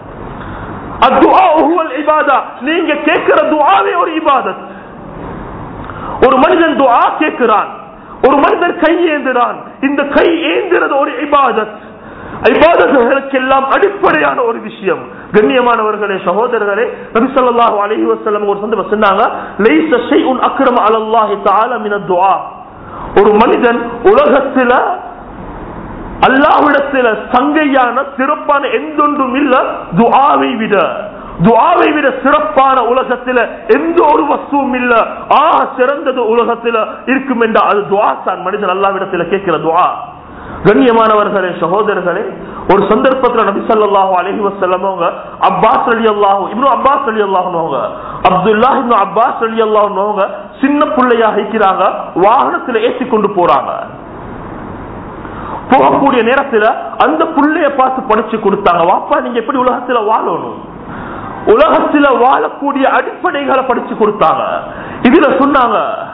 Speaker 1: அத்துஆ ஹுவல் இபாதா நீங்க கேட்கிற துஆவே ஒரு இபாதத் ஒரு மனிதன் துஆ கேட்கிறான் ஒரு மனிதன் கை ஏந்துறான் இந்த கை ஏந்துறது ஒரு இபாதத் இபாதத்துகளுக்கு எல்லாம் அடிப்படையான ஒரு விஷயம் கண்ணியமானவர்களே சகோதரர்களே நபி ஸல்லல்லாஹு அலைஹி வஸல்லம் ஒரு சந்தர்ப்பம் சொன்னாங்க லைஸ ஷைஉன் அக்ரம அலல்லாஹி தஆலா மின துஆ ஒரு மனிதன் உலகத்துல அல்லாஹ்விடத்துல சங்கையான சிறப்பான எந்தொன்றும் இல்ல துஆவை விட துஆவை விட சிறப்பான உலகத்துல எந்த ஒரு வஸ்துவும் இல்ல ஆக சிறந்தது உலகத்துல இருக்கும் என்ற அது துஆ தான் மனிதன் அல்லாஹ்விடத்துல கேட்கிற துஆ கண்ணியமானவர்களே சகோதரர்களே ஒரு சந்தர்ப்பத்துல நபி ஸல்லல்லாஹு அலைஹி வஸல்லம் அவங்க அப்பாஸ் ரலியல்லாஹு இப்னு அப்பாஸ் ரலியல்லாஹு அவங்க அப்துல்லாஹ் இப்னு அப்பாஸ் ரலியல்லாஹு அவங்க சின்ன பிள்ளையா இருக்கிறாங்க வாகனத்துல ஏத்தி கொண்டு போறாங்க போகக்கூடிய நேரத்துல அந்த புள்ளைய பார்த்து படிச்சு கொடுத்தாங்க வாப்பா நீங்க எப்படி உலகத்துல வாழணும் உலகத்துல வாழக்கூடிய அடிப்படைகளை படிச்சு கொடுத்தாங்க இதுல சொன்னாங்க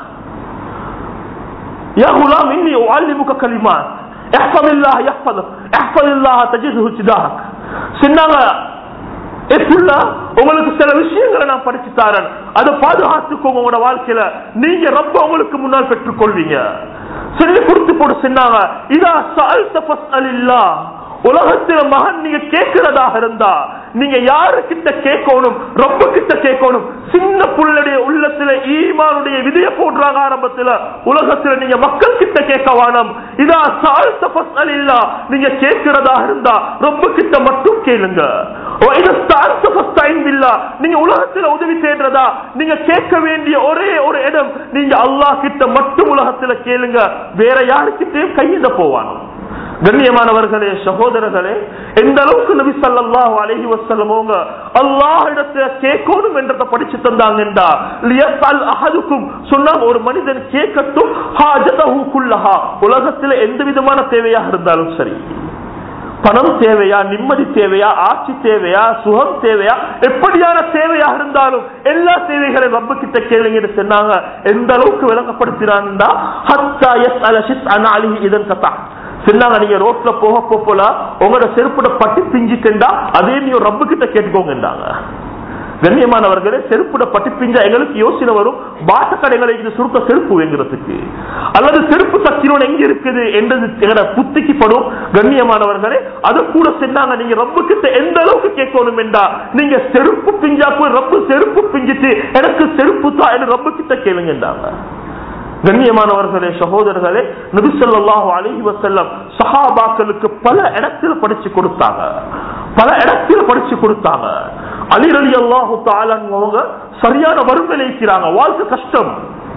Speaker 1: யா குலாம் இன்னி உஅல்லிமுக கலிமாத் احفظ الله يحفظك احفظ الله تجده تجاهك சொன்னாங்க எப்படில உங்களுக்கு சில விஷயங்களை நான் படிச்சு தரேன் அதை பாதுகாத்துக்கோங்க உங்களோட வாழ்க்கையில நீங்க ரொம்ப உங்களுக்கு முன்னால் பெற்றுக்கொள்வீங்க சொல்லி கொடுத்து போட்டு சொன்னாங்க இதா சால்த ஃபஸ்அலில்லா உலகத்துல மகன் நீங்க கேட்கிறதாக இருந்தா நீங்க யாரு கிட்ட கேட்கணும் ரொம்ப கிட்ட கேட்கணும் சின்ன புள்ளுடைய உள்ளத்துல ஈமானுடைய விதைய போடுறாங்க ஆரம்பத்துல உலகத்துல நீங்க மக்கள் கிட்ட கேட்க வேணும் இதா சாழ்த்த பசல் இல்ல நீங்க கேட்கிறதா இருந்தா ரொம்ப கிட்ட மட்டும் கேளுங்க ஓ, இது ஸ்தார்த்த பஸ்தாயின் இல்ல. நீங்க உலகத்துல உதவி தேடுறதா நீங்க கேட்க வேண்டிய ஒரே ஒரு இடம் நீங்க அல்லாஹ் கிட்ட மட்டும் உலகத்துல கேளுங்க வேற யாருக்கிட்டையும் கையிட போவானோ கண்ணியமானவர்களே சகோதரர்களே எந்த அளவுக்கு நபி ஸல்லல்லாஹு அலைஹி வஸல்லம் அவங்க அல்லாஹ் இடத்துல கேட்கணும் என்றதை படிச்சு தந்தாங்கன்றா லியஸ்அல் அஹதுக்கும் சொன்னாங்க ஒரு மனிதன் கேட்கட்டும் ஹாஜதஹு குல்லஹா உலகத்துல எந்த விதமான தேவையாக இருந்தாலும் சரி பணம் தேவையா நிம்மதி தேவையா ஆட்சி தேவையா சுகம் தேவையா எப்படியான தேவையா இருந்தாலும் எல்லா தேவைகளையும் ரப்ப கிட்ட கேளுங்கன்னு சொன்னாங்க எந்த அளவுக்கு விளங்கப்படுத்தினான்டா ஹத்தா எஸ் அலஷித் அனாலி இதன் கதா சொன்னாங்க நீங்க ரோட்ல போக போல உங்களோட செருப்புட பட்டி பிஞ்சிட்டுண்டா அதே நீங்க ரப்பு கிட்ட கேட்டுக்கோங்கன்றாங்க கண்ணியமானவர்களே செருப்புட பட்டி பிஞ்சா எங்களுக்கு யோசனை வரும் பாட்ட கடைகளை இது சுருக்க செருப்பு வேங்கிறதுக்கு அல்லது செருப்பு சக்தியோட எங்க இருக்குது என்றது எங்கட புத்திக்கு படும் கண்ணியமானவர்களே அது கூட சொன்னாங்க நீங்க ரப்பு கிட்ட எந்த அளவுக்கு கேட்கணும் என்றா நீங்க செருப்பு பிஞ்சா போய் ரப்பு செருப்பு பிஞ்சிட்டு எனக்கு செருப்பு தான் என்று ரப்பு கிட்ட கேளுங்கன்றாங்க கண்ணியமானவர்களே சகோதரர்களே நபிசல்லாஹு அலஹி வசல்லம் சஹாபாக்களுக்கு பல இடத்துல படிச்சு கொடுத்தாங்க பல இடத்துல படிச்சு கொடுத்தாங்க அலி அலி அல்லாஹு அவங்க சரியான வறுமையில இருக்கிறாங்க வாழ்க்கை கஷ்டம்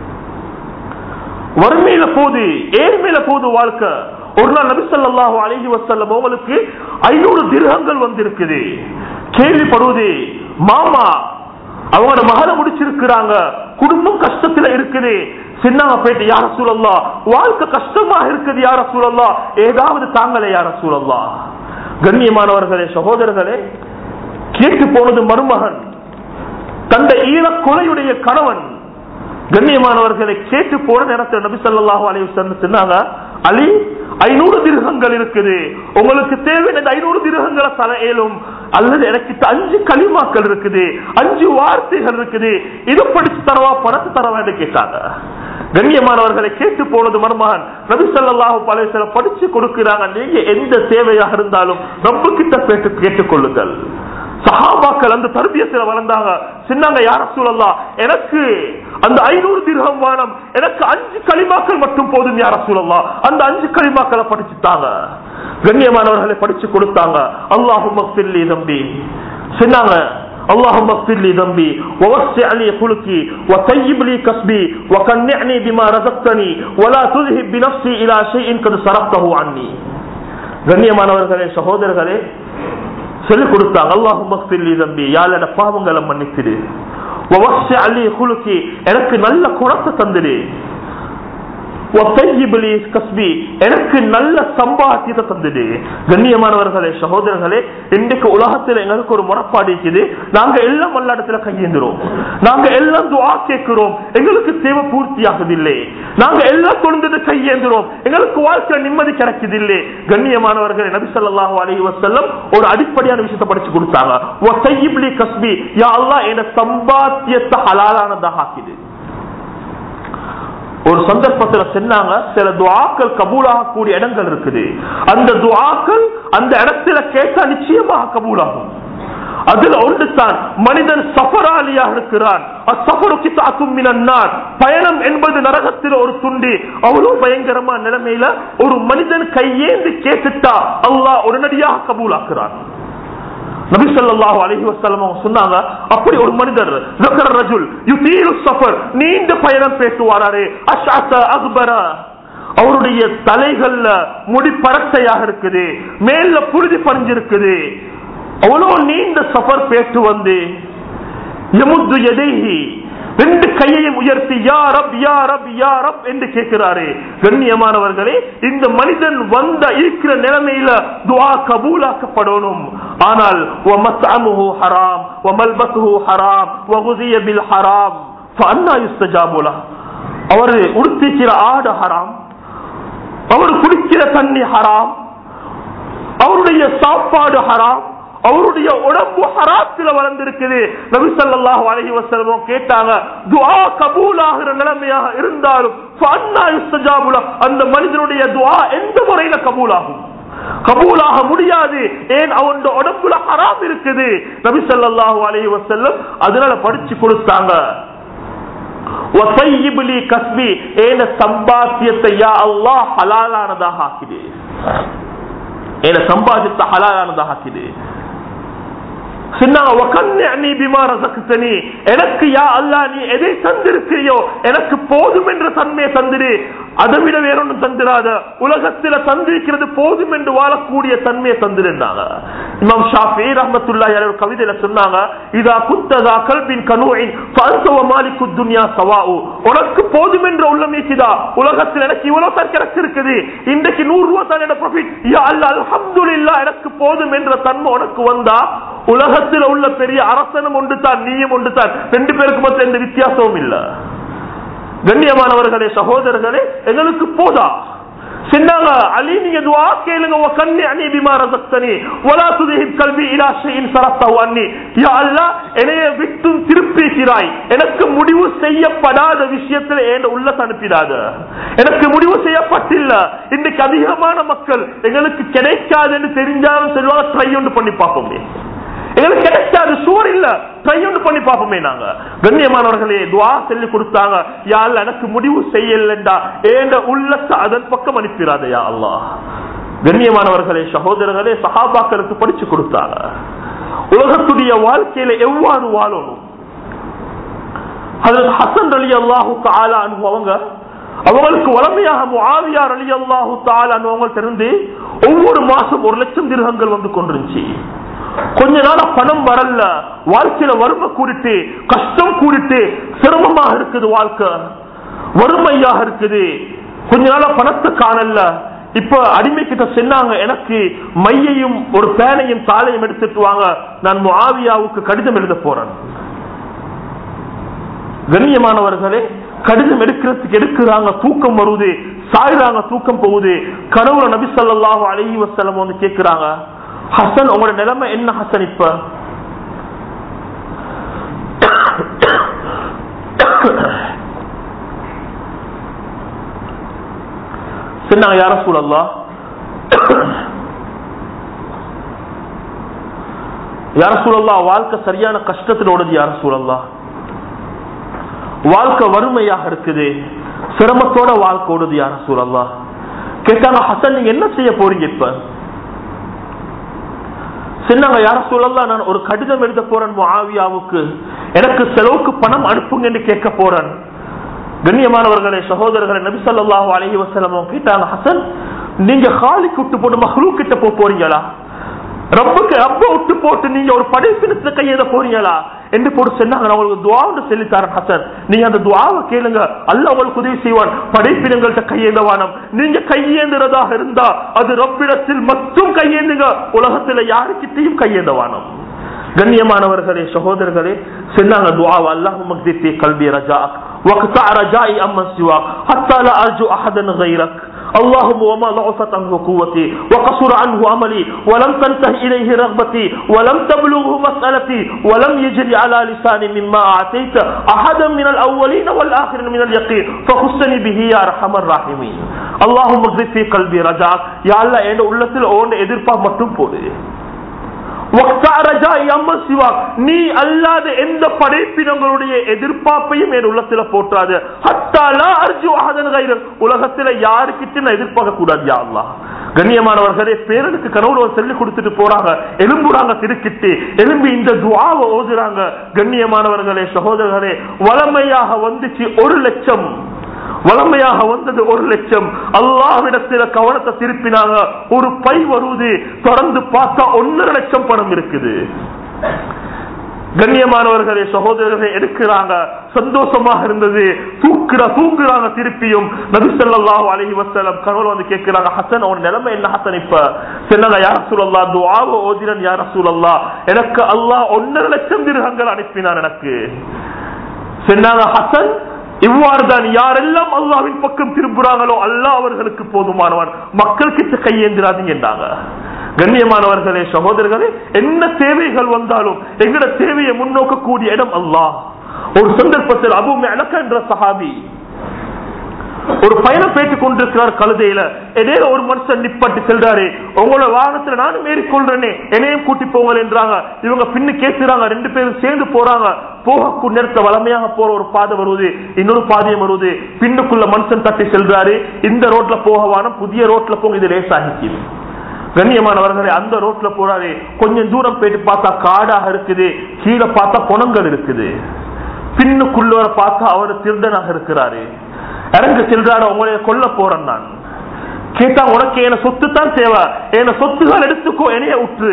Speaker 1: வறுமையில போது ஏழ்மையில போது வாழ்க்கை ஒரு நாள் நபிசல்லாஹு அலஹி வசல்லம் அவங்களுக்கு ஐநூறு திருகங்கள் வந்திருக்குது கேள்விப்படுவது மாமா அவங்களோட மகளை முடிச்சிருக்கிறாங்க குடும்பம் கஷ்டத்துல இருக்குது சின்னங்க போயிட்டு யார சூழல்லா வாழ்க்கை கஷ்டமா இருக்குது யார சூழல்லா ஏதாவது தாங்களே யார சூழல்லா கண்ணியமானவர்களே சகோதரர்களே கேட்டு போனது மருமகன் தந்த ஈழ கொலையுடைய கணவன் கண்ணியமானவர்களை கேட்டு போன நேரத்தில் நபி ஸல்லல்லாஹு அலைஹி வஸல்லம் சொன்னாங்க அலி ஐநூறு திருகங்கள் இருக்குது உங்களுக்கு தேவையான ஐநூறு திருகங்களை தர இயலும் அல்லது எனக்கு இந்த அஞ்சு களிமாக்கள் இருக்குது அஞ்சு வார்த்தைகள் இருக்குது இது படிச்சு தரவா பணத்து தரவா என்று கேட்டாங்க கண்ணியமானவர்களை கேட்டு போனது மருமகன் நபி ஸல்லல்லாஹு அலைஹி வஸல்லம் படிச்சு கொடுக்கிறாங்க நீங்க எந்த தேவையாக இருந்தாலும் ரொம்ப கிட்ட கேட்டு கேட்டுக்கொள்ளுங்கள் சஹாபாக்கள் அந்த தர்பியத்துல வளர்ந்தாங்க சின்னாங்க யார சூழல்லாம் எனக்கு அந்த ஐநூறு திருகம் வானம் எனக்கு அஞ்சு களிமாக்கள் மட்டும் போதும் யார சூழல்லாம் அந்த அஞ்சு களிமாக்களை படிச்சுட்டாங்க கண்ணியமானவர்களை படிச்சு கொடுத்தாங்க அல்லாஹு மக்சில்லி தம்பி சொன்னாங்க اللهم اغفر لي ذنبي ووسع لي خلقي وطيب لي كسبي وقنعني بما رزقتني ولا تذهب بنفسي الى شيء قد صرفته عني கண்ணியமானவர்களே சகோதரர்களே சொல்லிக் கொடுத்தாங்க அல்லாஹு மக்ஃபிர்லி தம்பி யாழட பாவங்களை மன்னிச்சிடு வவஸ்ஸி அலி குலுக்கி எனக்கு நல்ல குணத்தை தந்துடு ஒத்தையிபிலி கஸ்பி எனக்கு நல்ல சம்பாத்தியத்தை தந்துடு கண்ணியமானவர்களே சகோதரர்களே இன்றைக்கு உலகத்தில் எங்களுக்கு ஒரு முறப்பாடு இருக்குது நாங்க எல்லாம் நல்ல இடத்துல கையேந்துறோம் நாங்க எல்லாம் துவா கேட்கிறோம் எங்களுக்கு தேவை பூர்த்தி ஆகுதில்லை நாங்க எல்லாம் கொண்டு கையேந்துறோம் எங்களுக்கு வாழ்க்கை நிம்மதி கிடைக்குதில்லை கண்ணியமானவர்களே நபி ஸல்லல்லாஹு அலைஹி வஸல்லம் ஒரு அடிப்படையான விஷயத்தை படிச்சு கொடுத்தாங்க ஒத்தையிபிலி கஸ்பி யா அல்லாஹ் என சம்பாத்தியத்தை ஹலாலானதாக ஆக்கிடு ஒரு சந்தர்ப்பத்துல சொன்னாங்க சில துவாக்கள் கபூலாகக்கூடிய இடங்கள் இருக்குது அந்த துவாக்கள் அந்த இடத்துல கேட்டா நிச்சயமாக கபூலாகும் அதுல ஒன்று தான் மனிதன் சஃபராலியாக இருக்கிறான் அச்சஃபருக்கு தாக்கும் மினன்னார் பயணம் என்பது நரகத்தில் ஒரு துண்டி அவ்வளவு பயங்கரமா நிலைமையில ஒரு மனிதன் கையேந்து கேட்டுட்டா அல்லாஹ் உடனடியாக கபூலாக்குறான் நபி ஸல்லல்லாஹு அலைஹி வஸல்லம் அவங்க சொன்னாங்க அப்படி ஒரு மனிதர் ذكر الرجل يطيل السفر நீண்ட பயணம் பேட்டு வராரு அஷ்அஸ அக்பர அவருடைய தலைகள்ல முடி பரட்டையாக இருக்குது மேல புழுதி பறிஞ்சிருக்குது அவ்வளவு நீண்ட சஃபர் பேட்டு வந்து எமுத்து எதைஹி ரெண்டு கையையும் உயர்த்தி யா ரப் யா ரப் யா ரப் என்று கேட்கிறாரு கண்ணியமானவர்களே இந்த மனிதன் வந்த இருக்கிற நிலைமையில துஆ கபூலாக்கப்படணும் ஆனால் ومطعمه حرام وملبسه حرام وغذي بالحرام فأنا يستجاب له அவர் உடுத்திக்கிற ஆடு ஹராம் அவர் குடிக்கிற தண்ணி ஹராம் அவருடைய சாப்பாடு ஹராம் அவருடைய உடம்பு ஹராத்துல வளர்ந்திருக்குது நபி ஸல்லல்லாஹு அலைஹி வஸல்லம் கேட்டாங்க துஆ கபூல் ஆகிற நிலைமையாக இருந்தாலும் ஃபன்னா யுஸ்தஜாபு லஹ். அந்த மனிதனுடைய துஆ எந்த முறையில கபூல் ஆகும் கபூலாக முடியாது ஏன் அவன் உடம்புல ஹராம் இருக்குது நபி ஸல்லல்லாஹு அலைஹி வஸல்லம் அதனால படிச்சு கொடுத்தாங்க வஸய்யிப்லி கஸ்பி ஏன சம்பாத்தியத்தை யா அல்லாஹ் ஹலாலானதாக ஆக்கிடு ஏன சம்பாதித்த ஹலாலானதாக ஆக்கிடு சொன்னாங்க "வகன்னிஅனி பிமா ரஸக்தனி." எனக்கு யா அல்லாஹ் நீ எதை தந்திருக்கிறியோ எனக்கு போதும் என்ற தன்மையை தந்திரு அதை விட வேறொன்றும் தந்திராத உலகத்தில தந்திருக்கிறது போதும் என்று வாழக்கூடிய தன்மையை தந்திருந்தாங்க இமாம் ஷாஃபி ரஹ்மத்துல்லாஹி அலைஹி ஒரு கவிதையில சொன்னாங்க இதா குத்ததா கல்பின் கனூஇன் ஃபஅன்தவ மாலிக்கு துன்யா சவாஉ உனக்கு போதும் என்ற உள்ளம் இருக்குதா உலகத்தில் எனக்கு இவ்வளவு தான் கிடக்கு இருக்குது இன்றைக்கு நூறு ரூபாய் தான் என்ன ப்ராஃபிட் யா அல்லாஹ் அல்ஹம்துலில்லாஹ் எனக்கு போதும் என்ற தன்மை உனக்கு வந்தா உலகத்தில் உள்ள பெரிய அரசனும் ஒன்று தான் நீயும் ஒன்று தான் ரெண்டு பேருக்கு மொத்தம் எந்த வித்தியாசமும் இல்ல கண்ணியமானவர்களே சகோதரர்களே எங்களுக்கு போதா சொன்னாங்க அலி நீங்க துவா கேளுங்க உன் கண்ணி அனி பிமா ரசக்தனி வலா துதிஹிப் கல்வி இலா ஷைஇன் சரத்தஹு அன்னி யா அல்லாஹ் என்னைய விட்டு திருப்பிக்கிறாய் எனக்கு முடிவு செய்யப்படாத விஷயத்துல என் உள்ளத்தை அனுப்பிடாத எனக்கு முடிவு செய்யப்பட்டில்ல இன்னைக்கு அதிகமான மக்கள் எங்களுக்கு கிடைக்காதுன்னு தெரிஞ்சாலும் சொல்லுவாங்க ட்ரை ஒன்று பண்ணி பார்ப்போமே எங்களுக்கு கிடைக்காது சூர் இல்ல ட்ரை ஒன்று பண்ணி பார்ப்போமே நாங்க கண்ணியமானவர்களே துவா சொல்லி கொடுத்தாங்க யாழ் எனக்கு முடிவு செய்யலண்டா ஏண்ட உள்ளத்தை அதன் பக்கம் அனுப்பிடாத யா அல்லாஹ் கண்ணியமானவர்களே சகோதரர்களே சஹாபாக்களுக்கு படிச்சு கொடுத்தாங்க உலகத்துடைய வாழ்க்கையில எவ்வாறு வாழணும் அதில் ஹசன் அலி அல்லாஹு தாலா அவங்க அவங்களுக்கு வளமையாக முஆவியார் அலி அல்லாஹு தாலா அவங்க தெரிந்து ஒவ்வொரு மாசம் ஒரு லட்சம் திருகங்கள் வந்து கொண்டிருந்துச்சு கொஞ்ச நாள பணம் வரல வாழ்க்கையில வறுமை கூடிட்டு கஷ்டம் கூடிட்டு சிரமமாக இருக்குது வாழ்க்கை வறுமையாக இருக்குது கொஞ்ச நாள பணத்தை காணல இப்ப அடிமை கிட்ட சொன்னாங்க எனக்கு மையையும் ஒரு பேனையும் தாளையும் எடுத்துட்டு வாங்க நான் முஆவியாவுக்கு கடிதம் எழுத போறேன் கண்ணியமானவர்களே கடிதம் எடுக்கிறதுக்கு எடுக்கிறாங்க தூக்கம் வருது சாயிறாங்க தூக்கம் போகுது கனவுல நபி ஸல்லல்லாஹு அலைஹி வஸல்லம் வந்து கேக்குறாங்க ஹசன் உங்களோட நிலைமை என்ன ஹசன் இப்ப சொன்னாங்க யார சூழல்லா யார சூழல்லா வாழ்க்கை சரியான கஷ்டத்தில் ஓடுது யார சூழல்லா வாழ்க்கை வறுமையாக இருக்குது சிரமத்தோட வாழ்க்கை ஓடுது யார சூழல்லா கேட்டாங்க ஹசன் நீங்க என்ன செய்ய போறீங்க இப்ப சொன்னாங்க யார சொல்லலாம் நான் ஒரு கடிதம் எழுத போறேன் முஆவியாவுக்கு எனக்கு செலவுக்கு பணம் அனுப்புங்கன்னு கேட்க போறேன் கண்ணியமானவர்களே சகோதரர்களே நபி ஸல்லல்லாஹு அலைஹி வஸல்லம் கேட்டாங்க ஹசன் நீங்க காலிக்கு விட்டு போட்டு மஹ்லூ கிட்ட போக போறீங்களா ரப்புக்கு ரப்ப விட்டு போட்டு நீங்க ஒரு படைப்பினத்துல கையெழுத போறீங்களா என்று போட்டு சொன்னாங்க நான் உங்களுக்கு துவாவுன்னு சொல்லித்தாரன் ஹசன் நீங்க அந்த துவாவை கேளுங்க அல்ல உங்களுக்கு உதவி செய்வான் படைப்பினங்கள்ட்ட கையேந்தவானம் நீங்க கையேந்துறதாக இருந்தா அது ரப்பிடத்தில் மட்டும் கையேந்துங்க உலகத்துல யாருக்கிட்டையும் கையேந்தவானம் கண்ணியமானவர்களே சகோதரர்களே சொன்னாங்க துவாவா அல்லாஹ் மக்தித்தி கல்வி ரஜா وقطع رجائي أما سواك حتى لا أرجو أحدا غيرك اللهم وما ضعفت عنه قوتي وقصر عنه عملي ولم تنته إليه رغبتي ولم تبلغه مسألتي ولم يجري على لساني مما أعطيت أحدا من الأولين والآخرين من اليقين فخصني به يا أرحم الراحمين اللهم اغفر في قلبي رجاك يا الله என் உள்ளத்தில் ஓன் எதிர்ப்பா மட்டும் போடு நீ அல்லாத எந்த படைப்பினங்களுடைய எதிர்பார்ப்பையும் என் உள்ளத்துல போட்டாது உலகத்துல யாருக்கிட்ட நான் எதிர்பார்க்க கூடாது யா அல்லா கண்ணியமானவர்களே பேரனுக்கு கனவுல சொல்லி கொடுத்துட்டு போறாங்க எலும்புறாங்க திருக்கிட்டு எலும்பி இந்த துவாவை ஓதுறாங்க கண்ணியமானவர்களே சகோதரர்களே வளமையாக வந்துச்சு ஒரு லட்சம் வளமையாக வந்தது ஒரு லட்சம் அல்லாவிடத்தில கவனத்தை திருப்பினாங்க ஒரு பை வருவது தொடர்ந்து பார்த்தா ஒன்னரை லட்சம் பணம் இருக்குது கண்ணியமானவர்களே சகோதரர்களை எடுக்கிறாங்க சந்தோஷமாக இருந்தது தூக்குற தூங்குறாங்க திருப்பியும் நபிசல்லாஹு அலஹி வசலம் கனவுல வந்து கேட்கிறாங்க ஹசன் அவன் நிலைமை என்ன ஹசன் இப்ப சொன்னாங்க யார சூழல்லா துவாவ ஓதிரன் யார சூழல்லா எனக்கு அல்லாஹ் ஒன்னரை லட்சம் திருகங்கள் அனுப்பினான் எனக்கு சொன்னாங்க ஹசன் இவ்வாறு தான் யாரெல்லாம் அல்லாவின் பக்கம் திரும்புறாங்களோ அல்லாஹ் அவர்களுக்கு போதுமானவன் மக்கள் கிட்ட கையேந்திராதீங்க என்றாங்க கண்ணியமானவர்களே சகோதரர்களே என்ன தேவைகள் வந்தாலும் எங்கட தேவையை முன்னோக்கக்கூடிய இடம் அல்லாஹ் ஒரு சந்தர்ப்பத்தில் அபு மெலக்க என்ற சஹாபி ஒரு பயணம் பேட்டு கொண்டிருக்கிறார் கழுதையில இடையில ஒரு மனுஷன் நிப்பட்டு செல்றாரு உங்களோட வாகனத்துல நானும் மேற்கொள்றேனே என்னையும் கூட்டி போங்கள் என்றாங்க இவங்க பின்னு கேட்கிறாங்க ரெண்டு பேரும் சேர்ந்து போறாங்க போகக்கூடிய நேரத்துல வளமையாக போற ஒரு பாதை வருவது இன்னொரு பாதையும் வருவது பின்னுக்குள்ள மனுஷன் தட்டி செல்றாரு இந்த ரோட்ல போகவான புதிய ரோட்ல போங்க இது லேசாகிக்குது கண்ணியமானவர்களே அந்த ரோட்ல போறாரு கொஞ்சம் தூரம் போயிட்டு பார்த்தா காடாக இருக்குது கீழே பார்த்தா குணங்கள் இருக்குது பின்னுக்குள்ள பார்த்தா அவர் திருடனாக இருக்கிறாரு இறங்க செல்றாரு உங்களைய கொல்ல போறேன் நான் கேட்டா உனக்கு என்ன சொத்து தான் தேவை என்ன சொத்துகள் எடுத்துக்கோ என்னைய விட்டுரு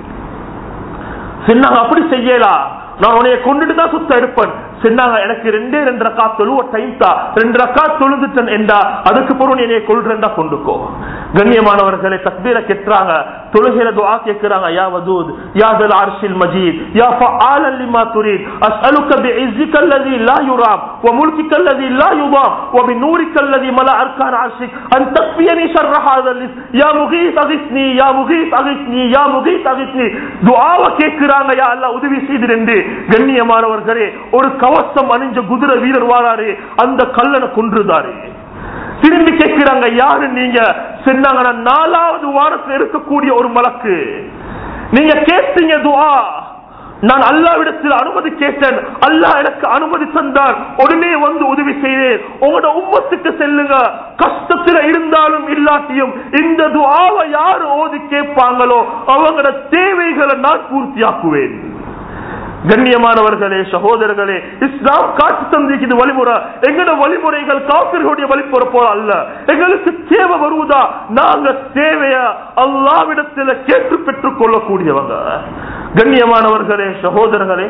Speaker 1: சொன்னாங்க அப்படி செய்யலாம் நான் உன்னைய கொண்டுட்டு தான் சுத்த எடுப்பேன் சொன்னாங்க எனக்கு ரெண்டே ரெண்டு ரக்கா தொழுவ டைம் தான் ரெண்டு ரக்கா தொழுதுட்டன் என்றா அதுக்கு பொருள் என்னைய கொள்றேன்டா கொண்டுக்கோ கண்ணியமானவர்களை தக்பீர கெட்டுறாங்க தொழுகையில துஆ கேட்கிறாங்க யா வதூத் யா தல் அர்ஷில் மஜீத் யா ஃபஆல லிமா துரீத் அஸ்அலுக பிஇஸ்ஸிக அல்லதி லா யுராம் وملكك الذي لا يضام وبنورك الذي ملأ أركان عرشك أن تكفيني شر هذا اللص يا مغيث أغثني يا مغيث أغثني يا مغيث أغثني துஆவை கேட்கிறாங்க யா அல்லாஹ் உதவி செய்து என்று கண்ணியமானவர்களே ஒரு கவசம் அணிஞ்ச குதிரை வீரர் வாராரு அந்த கல்லனை கொன்றுதாரு திரும்பி கேட்கிறாங்க யாரு நீங்க சொன்னாங்க நான் நாலாவது வாரத்தில் இருக்கக்கூடிய ஒரு மலக்கு நீங்க கேட்டீங்க துஆ நான் அல்லாவிடத்தில் அனுமதி கேட்டேன் அல்லாஹ் எனக்கு அனுமதி தந்தார் உடனே வந்து உதவி செய்தேன் உங்களோட உம்மத்துக்கு செல்லுங்க கஷ்டத்துல இருந்தாலும் இல்லாட்டியும் இந்த துஆவை யாரு ஓதி கேட்பாங்களோ அவங்களோட தேவைகளை நான் பூர்த்தியாக்குவேன் கண்ணியமானவர்களே சகோதரர்களே இஸ்லாம் காட்டு தந்திக்குது வழிமுறை எங்கட வழிமுறைகள் காப்பிர்களுடைய வழிமுறை போல அல்ல எங்களுக்கு தேவை வருவதா நாங்க தேவைய அல்லாவிடத்துல கேட்டு பெற்றுக் கொள்ளக்கூடியவங்க கண்ணியமானவர்களே சகோதரர்களே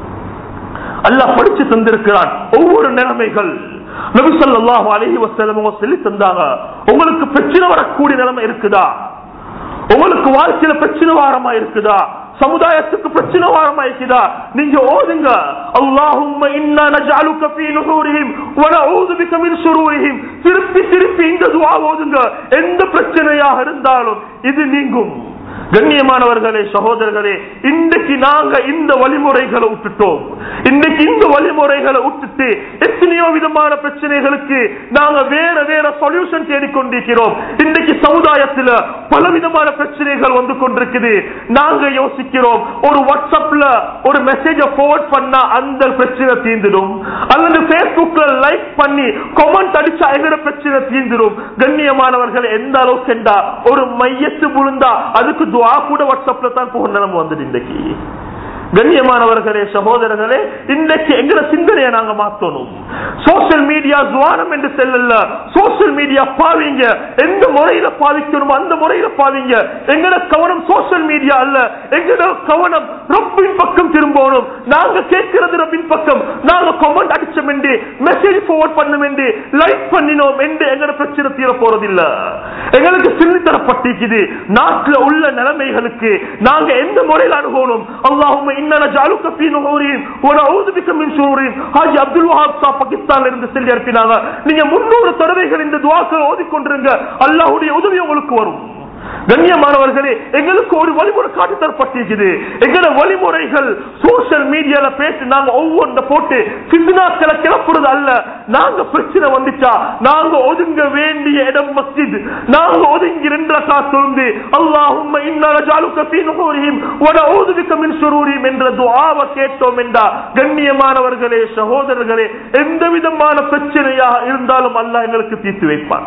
Speaker 1: அல்லாஹ் படிச்சு தந்திருக்கிறான் ஒவ்வொரு நிலைமைகள் நபி ஸல்லல்லாஹு அலைஹி வஸல்லம் அவங்க சொல்லி தந்தாங்க உங்களுக்கு பிரச்சனை வரக்கூடிய நிலைமை இருக்குதா உங்களுக்கு வாழ்க்கையில பிரச்சனை வாரமா இருக்குதா சமுதாயத்துக்கு பிரச்சனை வாரமா இருக்குதா நீங்க ஓதுங்க அல்லாஹும்ம இன்னா நஜஅலுக ஃபீ நுஹூரிஹிம் வ நஊது பிக மின் ஷுரூரிஹிம் திருப்பி திருப்பி இந்த துஆ ஓதுங்க எந்த பிரச்சனையாக இருந்தாலும் இது நீங்கும் கண்ணியமானவர்களே சகோதரர்களே இன்றைக்கு நாங்க இந்த வழிமுறைகளை விட்டுட்டோம் இன்றைக்கு இந்த வழிமுறைகளை விட்டுட்டு எத்தனையோ விதமான பிரச்சனைகளுக்கு நாங்க வேற வேற சொல்யூஷன் தேடிக்கொண்டிருக்கிறோம் இன்றைக்கு சமுதாயத்துல பல விதமான பிரச்சனைகள் வந்து கொண்டிருக்குது நாங்க யோசிக்கிறோம் ஒரு வாட்ஸ்அப்ல ஒரு மெசேஜ போர்ட் பண்ணா அந்த பிரச்சனை தீர்ந்துடும் அல்லது பேஸ்புக்ல லைக் பண்ணி கமெண்ட் அடிச்சா எங்கட பிரச்சனை தீர்ந்துடும் கண்ணியமானவர்கள் எந்த அளவுக்கு என்றா ஒரு மையத்து விழுந்தா அதுக்கு துவா கூட வாட்ஸ்அப்ல தான் போக நிலைமை வந்துட்டு இன்றைக்கு கண்ணியமானவர்களே சகோதரர்களே இன்றைக்கு எங்கட சிந்தனையை நாங்க மாத்தணும் சோசியல் மீடியா துவானம் என்று செல்லல சோசியல் மீடியா பாவீங்க எந்த முறையில பாவிக்கணுமோ அந்த முறையில பாவீங்க எங்கட கவனம் சோசியல் மீடியா அல்ல எங்கட கவனம் ரப்பின் பக்கம் திரும்பணும் நாங்க கேட்கிறது ரப்பின் பக்கம் நாங்க கமெண்ட் அடிச்சோம் என்று மெசேஜ் forward பண்ணும் என்று லைக் பண்ணினோம் என்று எங்கட பிரச்சனை தீர போறதில்ல எங்களுக்கு சொல்லி தரப்பட்டிருக்குது நாட்டுல உள்ள நிலைமைகளுக்கு நாங்க எந்த முறையில் அணுகணும் அல்லாஹும் இன்னன ஜாலுக்க ஃபீ நுஹூரிஹிம் வ நஊது பிக மின் ஷுரூரிஹிம் ஹாஜி அப்துல் வஹாப் சாப் பாகிஸ்தான்ல இருந்து சொல்லி அனுப்பினாங்க நீங்க 300 தடவைகள் இந்த துஆக்களை ஓதிக்கொண்டிருங்க அல்லாஹ்வுடைய உதவி உங்களுக்கு வரும் கண்ணியமானவர்களே எங்களுக்கு ஒரு வழிமுறை காட்டி தரப்பட்டிருக்குது எங்களோட வழிமுறைகள் சோசியல் மீடியால பேசி நாங்க ஒவ்வொன்ற போட்டு சிந்தனாக்களை கிளப்புறது அல்ல நாங்க பிரச்சனை வந்துச்சா நாங்க ஒதுங்க வேண்டிய இடம் மஸ்ஜித் நாங்க ஒதுங்கி ரெண்டு ரக்கா தொழுந்து அல்லாஹும்ம இன்னா நஜாலுக ஃபீ நுஹூரிஹிம் வ நஊது பிக மின் ஷுரூரிஹிம் என்ற துஆவை கேட்டோம் என்றா கண்ணியமானவர்களே சகோதரர்களே எந்த விதமான பிரச்சனையாக இருந்தாலும் அல்லாஹ் எங்களுக்கு தீர்த்து வைப்பான்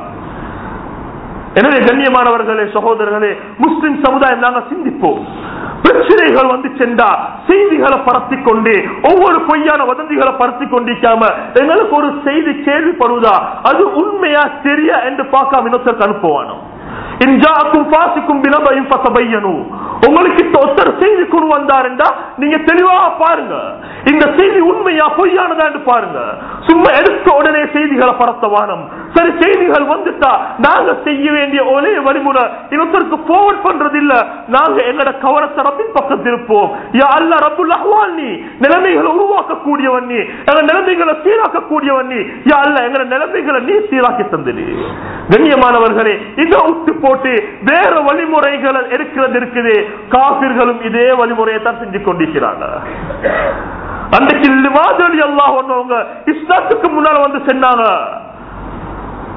Speaker 1: எனவே கண்ணியமானவர்களே சகோதரர்களே முஸ்லிம் சமுதாயம் நாங்க சிந்திப்போம் பிரச்சனைகள் வந்து சென்றா செய்திகளை பரத்தி கொண்டு ஒவ்வொரு பொய்யான வதந்திகளை பரத்தி கொண்டிருக்காம எங்களுக்கு ஒரு செய்தி கேள்விப்படுவதா அது உண்மையா சரியா என்று பார்க்காம இன்னொருத்தருக்கு அனுப்புவானோ இன்ஜாக்கும் பாசிக்கும் பினபையும் பசபையனு உங்களுக்கு ஒருத்தர் செய்தி கொண்டு வந்தாருண்டா நீங்க தெளிவா பாருங்க இந்த செய்தி உண்மையா பொய்யானதா என்று பாருங்க சும்மா எடுத்த உடனே செய்திகளை பரத்த வானம் சரி செய்திகள் வந்துட்டா நாங்க செய்ய வேண்டிய ஒரே வழிமுறை இன்னொருத்தருக்கு போவர்ட் பண்றது இல்ல நாங்க எங்கட கவனத்தை ரப்பின் பக்கத்தில் இருப்போம் யா அல்ல ரப்புல் அஹ்வால் நீ நிலைமைகளை உருவாக்கக்கூடியவன் நீ எங்க நிலைமைகளை சீராக்கக்கூடியவன் நீ யா அல்ல எங்க நிலைமைகளை நீ சீராக்கி தந்தது கண்ணியமானவர்களே இதை விட்டு போட்டு வேற வழிமுறைகள் இருக்கிறது இருக்குது காபிர்களும் இதே வழிமுறையை தான் செஞ்சு கொண்டிருக்கிறாங்க அன்றைக்கு மாதிரி அல்லாஹ் ஒன்னவங்க இஸ்லாத்துக்கு முன்னால வந்து சொன்னாங்க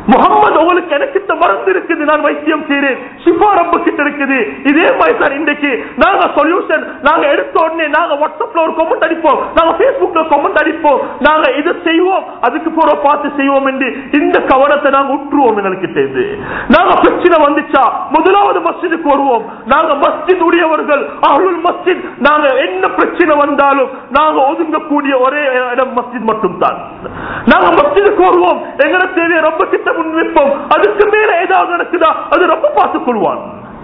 Speaker 1: முகமது உங்களுக்கு எனக்கிட்ட மருந்து இருக்குது நான் வைத்தியம் செய்றேன் ஷிஃபா ரப்ப கிட்ட இருக்குது இதே மாதிரி தான் இன்றைக்கு நாங்க சொல்யூஷன் நாங்க எடுத்த உடனே நாங்க வாட்ஸ்அப்ல ஒரு கமெண்ட் அடிப்போம் நாங்க பேஸ்புக்ல கமெண்ட் அடிப்போம் நாங்க இதை செய்வோம் அதுக்கு போற பார்த்து செய்வோம் என்று இந்த கவனத்தை நாங்க உற்றுவோம் எங்கள்கிட்ட இருந்து நாங்க பிரச்சனை வந்துச்சா முதலாவது மஸ்ஜிதுக்கு வருவோம் நாங்க மஸ்ஜித் உடையவர்கள் அருள் மஸ்ஜித் நாங்க என்ன பிரச்சனை வந்தாலும் நாங்க ஒதுங்கக்கூடிய ஒரே இடம் மஸ்ஜித் மட்டும் தான் நாங்க மஸ்ஜிதுக்கு வருவோம் எங்களை தேவையை ரொம்ப கிட்ட முன் வைப்போம் அதுக்கு மேல ஏதாவது நடக்குதா அது ரொம்ப பார்த்துக் கொள்வான்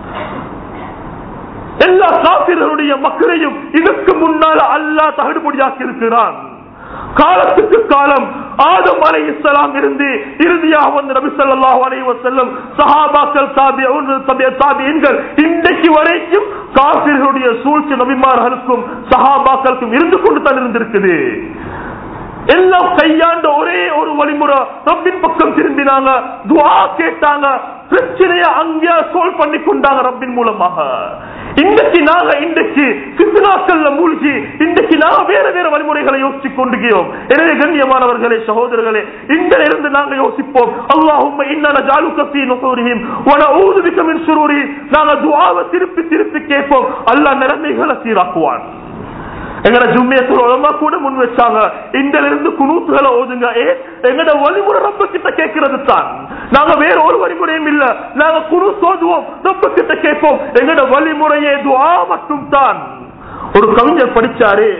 Speaker 1: எல்லா காப்பிர்களுடைய மக்களையும் இதுக்கு முன்னால் அல்லாஹ் தகடுபடியாக்கி இருக்கிறான் காலத்துக்கு காலம் ஆதம் அலை இஸ்லாம் இருந்து இறுதியாக வந்து நபி ஸல்லல்லாஹு அலைஹி வஸல்லம் சஹாபாக்கள் தாபிஊன் தபிய தாபிஈன்கள் இன்றைக்கு வரைக்கும் காபிர்களுடைய சூழ்ச்சி நபிமார்களுக்கும் சஹாபாக்களுக்கும் இருந்து கொண்டு தான் இருந்திருக்குது எல்லாம் கையாண்ட ஒரே ஒரு வழிமுறை ரப்பின் பக்கம் திரும்பினாங்க துவா கேட்டாங்க பிரச்சனைய அங்கே சோல்வ் பண்ணி கொண்டாங்க ரப்பின் மூலமாக இன்றைக்கு நாங்க இன்றைக்கு சித்தனாக்கள்ல மூழ்கி இன்றைக்கு நாங்க வேற வேற வழிமுறைகளை யோசிச்சு கொண்டுகிறோம் எனவே கண்ணியமானவர்களே சகோதரர்களே இங்க இருந்து நாங்க யோசிப்போம் அல்லாஹும்ம இன்னன ஜாலுக ஃபீ நுஹூரிஹிம் வ நஊது பிக மின் ஷுரூரிஹிம் நாங்க துஆவை திருப்பி திருப்பி கேட்போம் அல்லாஹ் நிலைமைகளை சீராக்குவான் எங்கட ஜும்மியத்துல உலமா கூட முன் வச்சாங்க இந்தில இருந்து குனூத்துகளை ஓதுங்க ஏ எங்கட வழிமுறை ரொம்ப கிட்ட கேட்கிறது தான் நாங்க வேற ஒரு வழிமுறையும் இல்ல நாங்க குரு சோதுவோம் ரொம்ப கிட்ட கேட்போம் எங்கட வழிமுறையே துவா மட்டும் தான் ஒரு கவிஞர் படிச்சாரு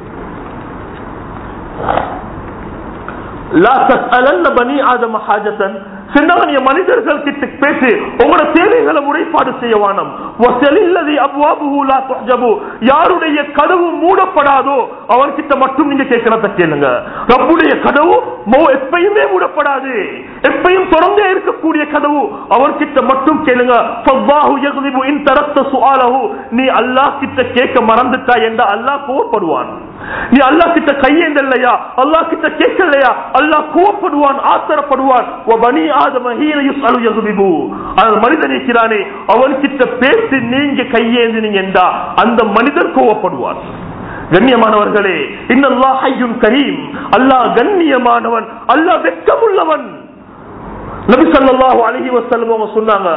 Speaker 1: லா தஸ்அலன்ன பனி ஆதம ஹாஜத்தன் சின்னவனிய மனிதர்கள் கிட்ட பேசி உங்களோட தேவைகளை முறைப்பாடு செய்ய வானம் வசலில்லதி அப்வாபுஹு லா துஹ்ஜபு யாருடைய கதவு மூடப்படாதோ அவன்கிட்ட மட்டும் நீங்க கேட்கறத கேளுங்க ரப்புடைய கதவு மோ- எப்பயுமே மூடப்படாது எப்பயும் திறந்தே இருக்கக்கூடிய கதவு அவன்கிட்ட மட்டும் கேளுங்க ஃபல்லாஹு யக்லிபு இன் தரத்த சுஆலஹு நீ அல்லாஹ் கிட்ட கேட்க மறந்துட்டா என்ற அல்லாஹ் கோவப்படுவான் நீ அல்லாஹ் கிட்ட கையேந்தல்லையா அல்லாஹ் கிட்ட கேட்கலையா அல்லாஹ் கோவப்படுவான் ஆத்திரப்படுவான் வ பனி ஆதம ஹீன யுஸ்அலு யக்லிபு அந்த மனிதன் இருக்கிறானே அவன் கிட்ட பேசி நீங்க கையேந்தினீங்க என்றா அந்த மனிதர் கோவப்படுவான் கண்ணியமானவர்களே இன்னல்லாஹ் ஹய்யுன் கரீம் அல்லாஹ் கண்ணியமானவன் அல்லாஹ் வெட்கமுள்ளவன் நபி ஸல்லல்லாஹு அலைஹி வஸல்லம் அவங்க சொன்னாங்க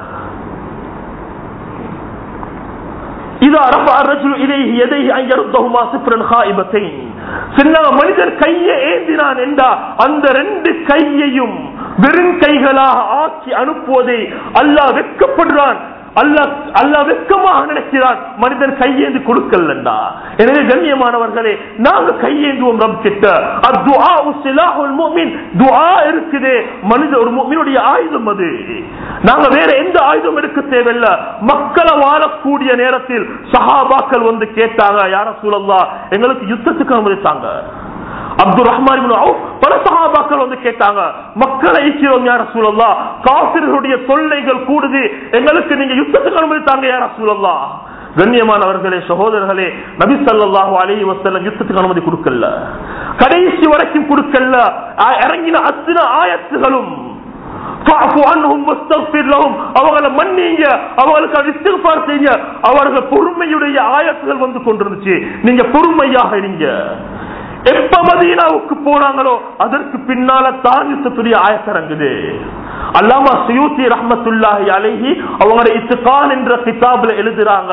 Speaker 1: இதா ரஃபா الرجل اليه يديه ان يردهما صفرا خائبتين சின்ன மனிதன் கையை ஏந்தினான் என்றா அந்த ரெண்டு கையையும் வெறும் கைகளாக ஆக்கி அனுப்புவதை அல்லாஹ் வெட்கப்படுறான் அல்லாஹ் அல்லாஹ் வெட்கமாக நினைக்கிறான் மனிதன் கையேந்து கொடுக்கலண்டா எனவே கண்ணியமானவர்களே நாங்க கையேந்துவோம் ரப் கிட்ட அத்துஆ சிலாஹுல் முஃமின் துஆ இருக்குதே மனித ஒரு முஃமினுடைய ஆயுதம் அது நாங்க வேற எந்த ஆயுதம் எடுக்க தேவையில்ல மக்களை வாழக்கூடிய நேரத்தில் சஹாபாக்கள் வந்து கேட்டாங்க யார சூழல்லா எங்களுக்கு யுத்தத்துக்கு அனுமதித்தாங்க அப்துல் ரஹ்மான் இப்னு அவுஃப் பல சஹாபாக்கள் வந்து கேட்டாங்க மக்களை ஈக்கிறோம் யார சூழல்லா காபிர்களுடைய தொல்லைகள் கூடுது எங்களுக்கு நீங்க யுத்தத்துக்கு அனுமதித்தாங்க யார சூழல்லா கண்ணியமானவர்களே சகோதரர்களே நபி ஸல்லல்லாஹு அலைஹி வஸல்லம் யுத்தத்துக்கு அனுமதி கொடுக்கல கடைசி வரைக்கும் கொடுக்கல ஆ- இறங்கின அத்தனை ஆயத்துகளும் ஃபஅஃபு அன்ஹும் வஸ்தக்ஃபிர் லஹும் அவங்கள மன்னிங்க அவங்களுக்கு அது இஸ்திக்ஃபார் செய்யுங்க அவர்கள் பொறுமையுடைய ஆயத்துகள் வந்து கொண்டிருந்துச்சு நீங்க பொறுமையாக இருங்க எப்ப மதீனாவுக்கு போனாங்களோ அதற்கு பின்னால தான் யுத்தத்துடைய ஆயத்தரங்குது அல்லாமா சுயூத்தி ரஹ்மத்துல்லாஹி அலைஹி அவங்களோட இத்துகான் என்ற கிதாப்ல எழுதுறாங்க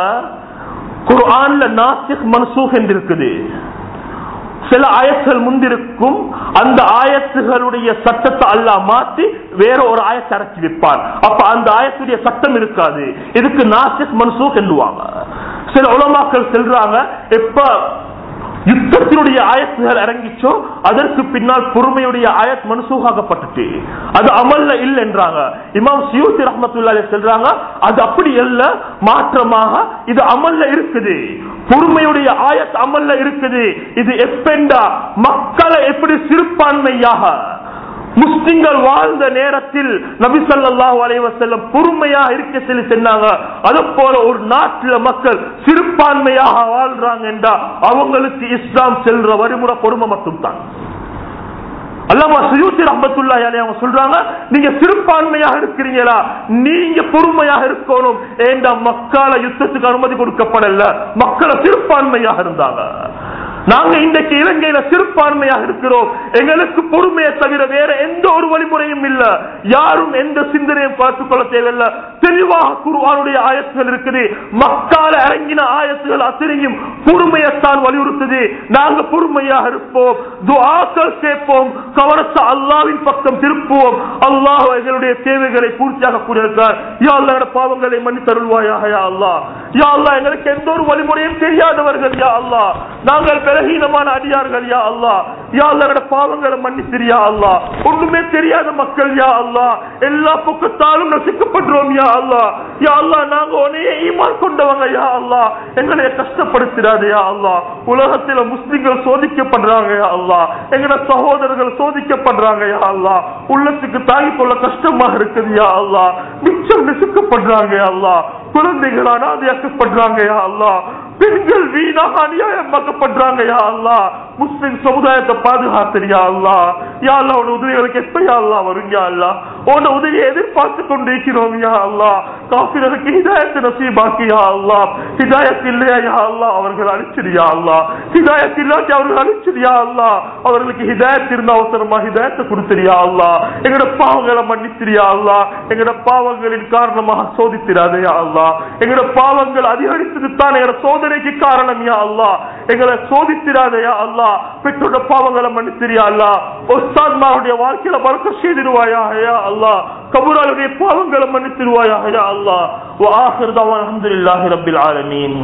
Speaker 1: குர்ஆன்ல நாசிக் மன்சூக் என்று இருக்குது சில ஆயத்துகள் முந்திருக்கும் அந்த ஆயத்துகளுடைய சட்டத்தை அல்லாஹ் மாத்தி வேற ஒரு ஆயத்தை அரைச்சி வைப்பான் அப்ப அந்த ஆயத்துடைய சட்டம் இருக்காது இதுக்கு நாசிக் மன்சூக் என்றுவாங்க சில உலமாக்கள் செல்றாங்க எப்ப யுத்தத்தினுடைய ஆயத்துகள் இறங்கிச்சோ அதற்கு பின்னால் பொறுமையுடைய ஆயத் மனசூகாக்கப்பட்டுச்சு அது அமல்ல இல்லை என்றாங்க இமாம் சியூத்தி ரஹமத்துல்லாலே சொல்றாங்க அது அப்படி அல்ல மாற்றமாக இது அமல்ல இருக்குது பொறுமையுடைய ஆயத் அமல்ல இருக்குது இது எப்பெண்டா மக்களை எப்படி சிறுபான்மையாக முஸ்லிம்கள் வாழ்ந்த நேரத்தில் நபி ஸல்லல்லாஹு அலைஹி வஸல்லம் பொறுமையா இருக்க சொல்லி சொன்னாங்க அது போல ஒரு நாட்டுல மக்கள் சிறுபான்மையாக வாழ்றாங்க என்றா அவங்களுக்கு இஸ்லாம் செல்ற வழிமுறை பொறுமை மட்டும்தான் அல்லாமா சுயூத்தி ரஹ்மத்துல்லாஹி அலைஹி அவங்க சொல்றாங்க நீங்க சிறுபான்மையாக இருக்கிறீங்களா நீங்க பொறுமையாக இருக்கணும் ஏண்டா மக்களை யுத்தத்துக்கு அனுமதி கொடுக்கப்படல மக்களை சிறுபான்மையாக இருந்தாங்க
Speaker 2: நாங்க இன்றைக்கு இலங்கையில சிறுபான்மையாக இருக்கிறோம் எங்களுக்கு பொறுமையை தவிர வேற எந்த ஒரு வழிமுறையும் இல்ல யாரும் எந்த சிந்தனையும் பார்த்துக் கொள்ள தேவையில்லை தெளிவாக குருவானுடைய ஆயத்துகள் இருக்குது மக்கால இறங்கின ஆயத்துகள் அத்தனையும் பொறுமையத்தான் வலியுறுத்துது நாங்க பொறுமையாக இருப்போம் துஆக்கள் கேட்போம் கவனத்தை அல்லாவின் பக்கம் திருப்புவோம் அல்லாஹ் எங்களுடைய தேவைகளை பூர்த்தியாக கூறியிருக்கிறார் யா அல்லாஹ் எங்களுடைய பாவங்களை மன்னித்தருள்வாயாக யா அல்லாஹ் யா அல்லாஹ் எங்களுக்கு எந்த ஒரு வழிமுறையும் தெரியாதவர்கள் யா அல்லாஹ் நாங்கள் பலகீனமான அடியார்கள் யா அல்லாஹ் யா அல்லாஹ் எங்களுடைய பாவங்களை மன்னித்திரு யா அல்லாஹ் ஒண்ணுமே தெரியாத மக்கள் யா அல்லாஹ் எல்லா பக்கத்தாலும் நசிக்கப்படுறோம் யா அல்லாஹ் யா அல்லாஹ் நாங்க உன்னையே ஈமான் கொண்டவங்க யா அல்லாஹ் எங்களை கஷ்டப்படுத்திடாது யா அல்லாஹ் உலகத்துல முஸ்லிம்கள் சோதிக்கப்படுறாங்க யா அல்லாஹ் எங்களோட சகோதரர்கள் சோதிக்கப்படுறாங்க யா அல்லாஹ் உள்ளத்துக்கு தாங்கிக் கொள்ள கஷ்டமாக இருக்குது யா அல்லாஹ் மிச்சம் நெசுக்கப்படுறாங்க யா அல்லாஹ் குழந்தைகள் அனாதையாக்கப்படுறாங்க யா அல்லாஹ் பெண்கள் வீணாக அநியாயமாக்கப்படுறாங்க யா அல்லாஹ் முஸ்லிம் சமுதாயத்தை பாதுகாத்திரியா அல்லா யா அல்லா உன் உதவிகளுக்கு எப்ப யா அல்லா வரும் யா அல்லா உன் உதவியை எதிர்பார்த்து கொண்டிருக்கிறோம் யா அல்லா காபிரருக்கு ஹிதாயத்து நசீபாக்கி யா அல்லா ஹிதாயத் இல்லையா யா அல்லா அவர்கள் அழிச்சிரியா அல்லா ஹிதாயத் இல்லாட்டி அவர்கள் அழிச்சிரியா அல்லா அவர்களுக்கு ஹிதாயத் இருந்த அவசரமா ஹிதாயத்தை கொடுத்திரியா அல்லா எங்களோட பாவங்களை மன்னித்திரியா அல்லா எங்களோட பாவங்களின் காரணமாக சோதித்திராதே யா அல்லா எங்களோட பாவங்கள் அதிகரித்தது தான் எங்களோட சோதனைக்கு காரணம் யா அல்லா எங்களை சோதித்திராதே யா அல்லா பெற்றோட பாவங்களை மன்னித்திரியா அல்லா ஒஸ்தாத்மாவுடைய வாழ்க்கையில பறக்க செய்திருவாயா யா அல்லா கபூராளுடைய பாவங்களை மன்னித்திருவாயா யா அல்லா وآخر دعوانا الحمد لله رب العالمين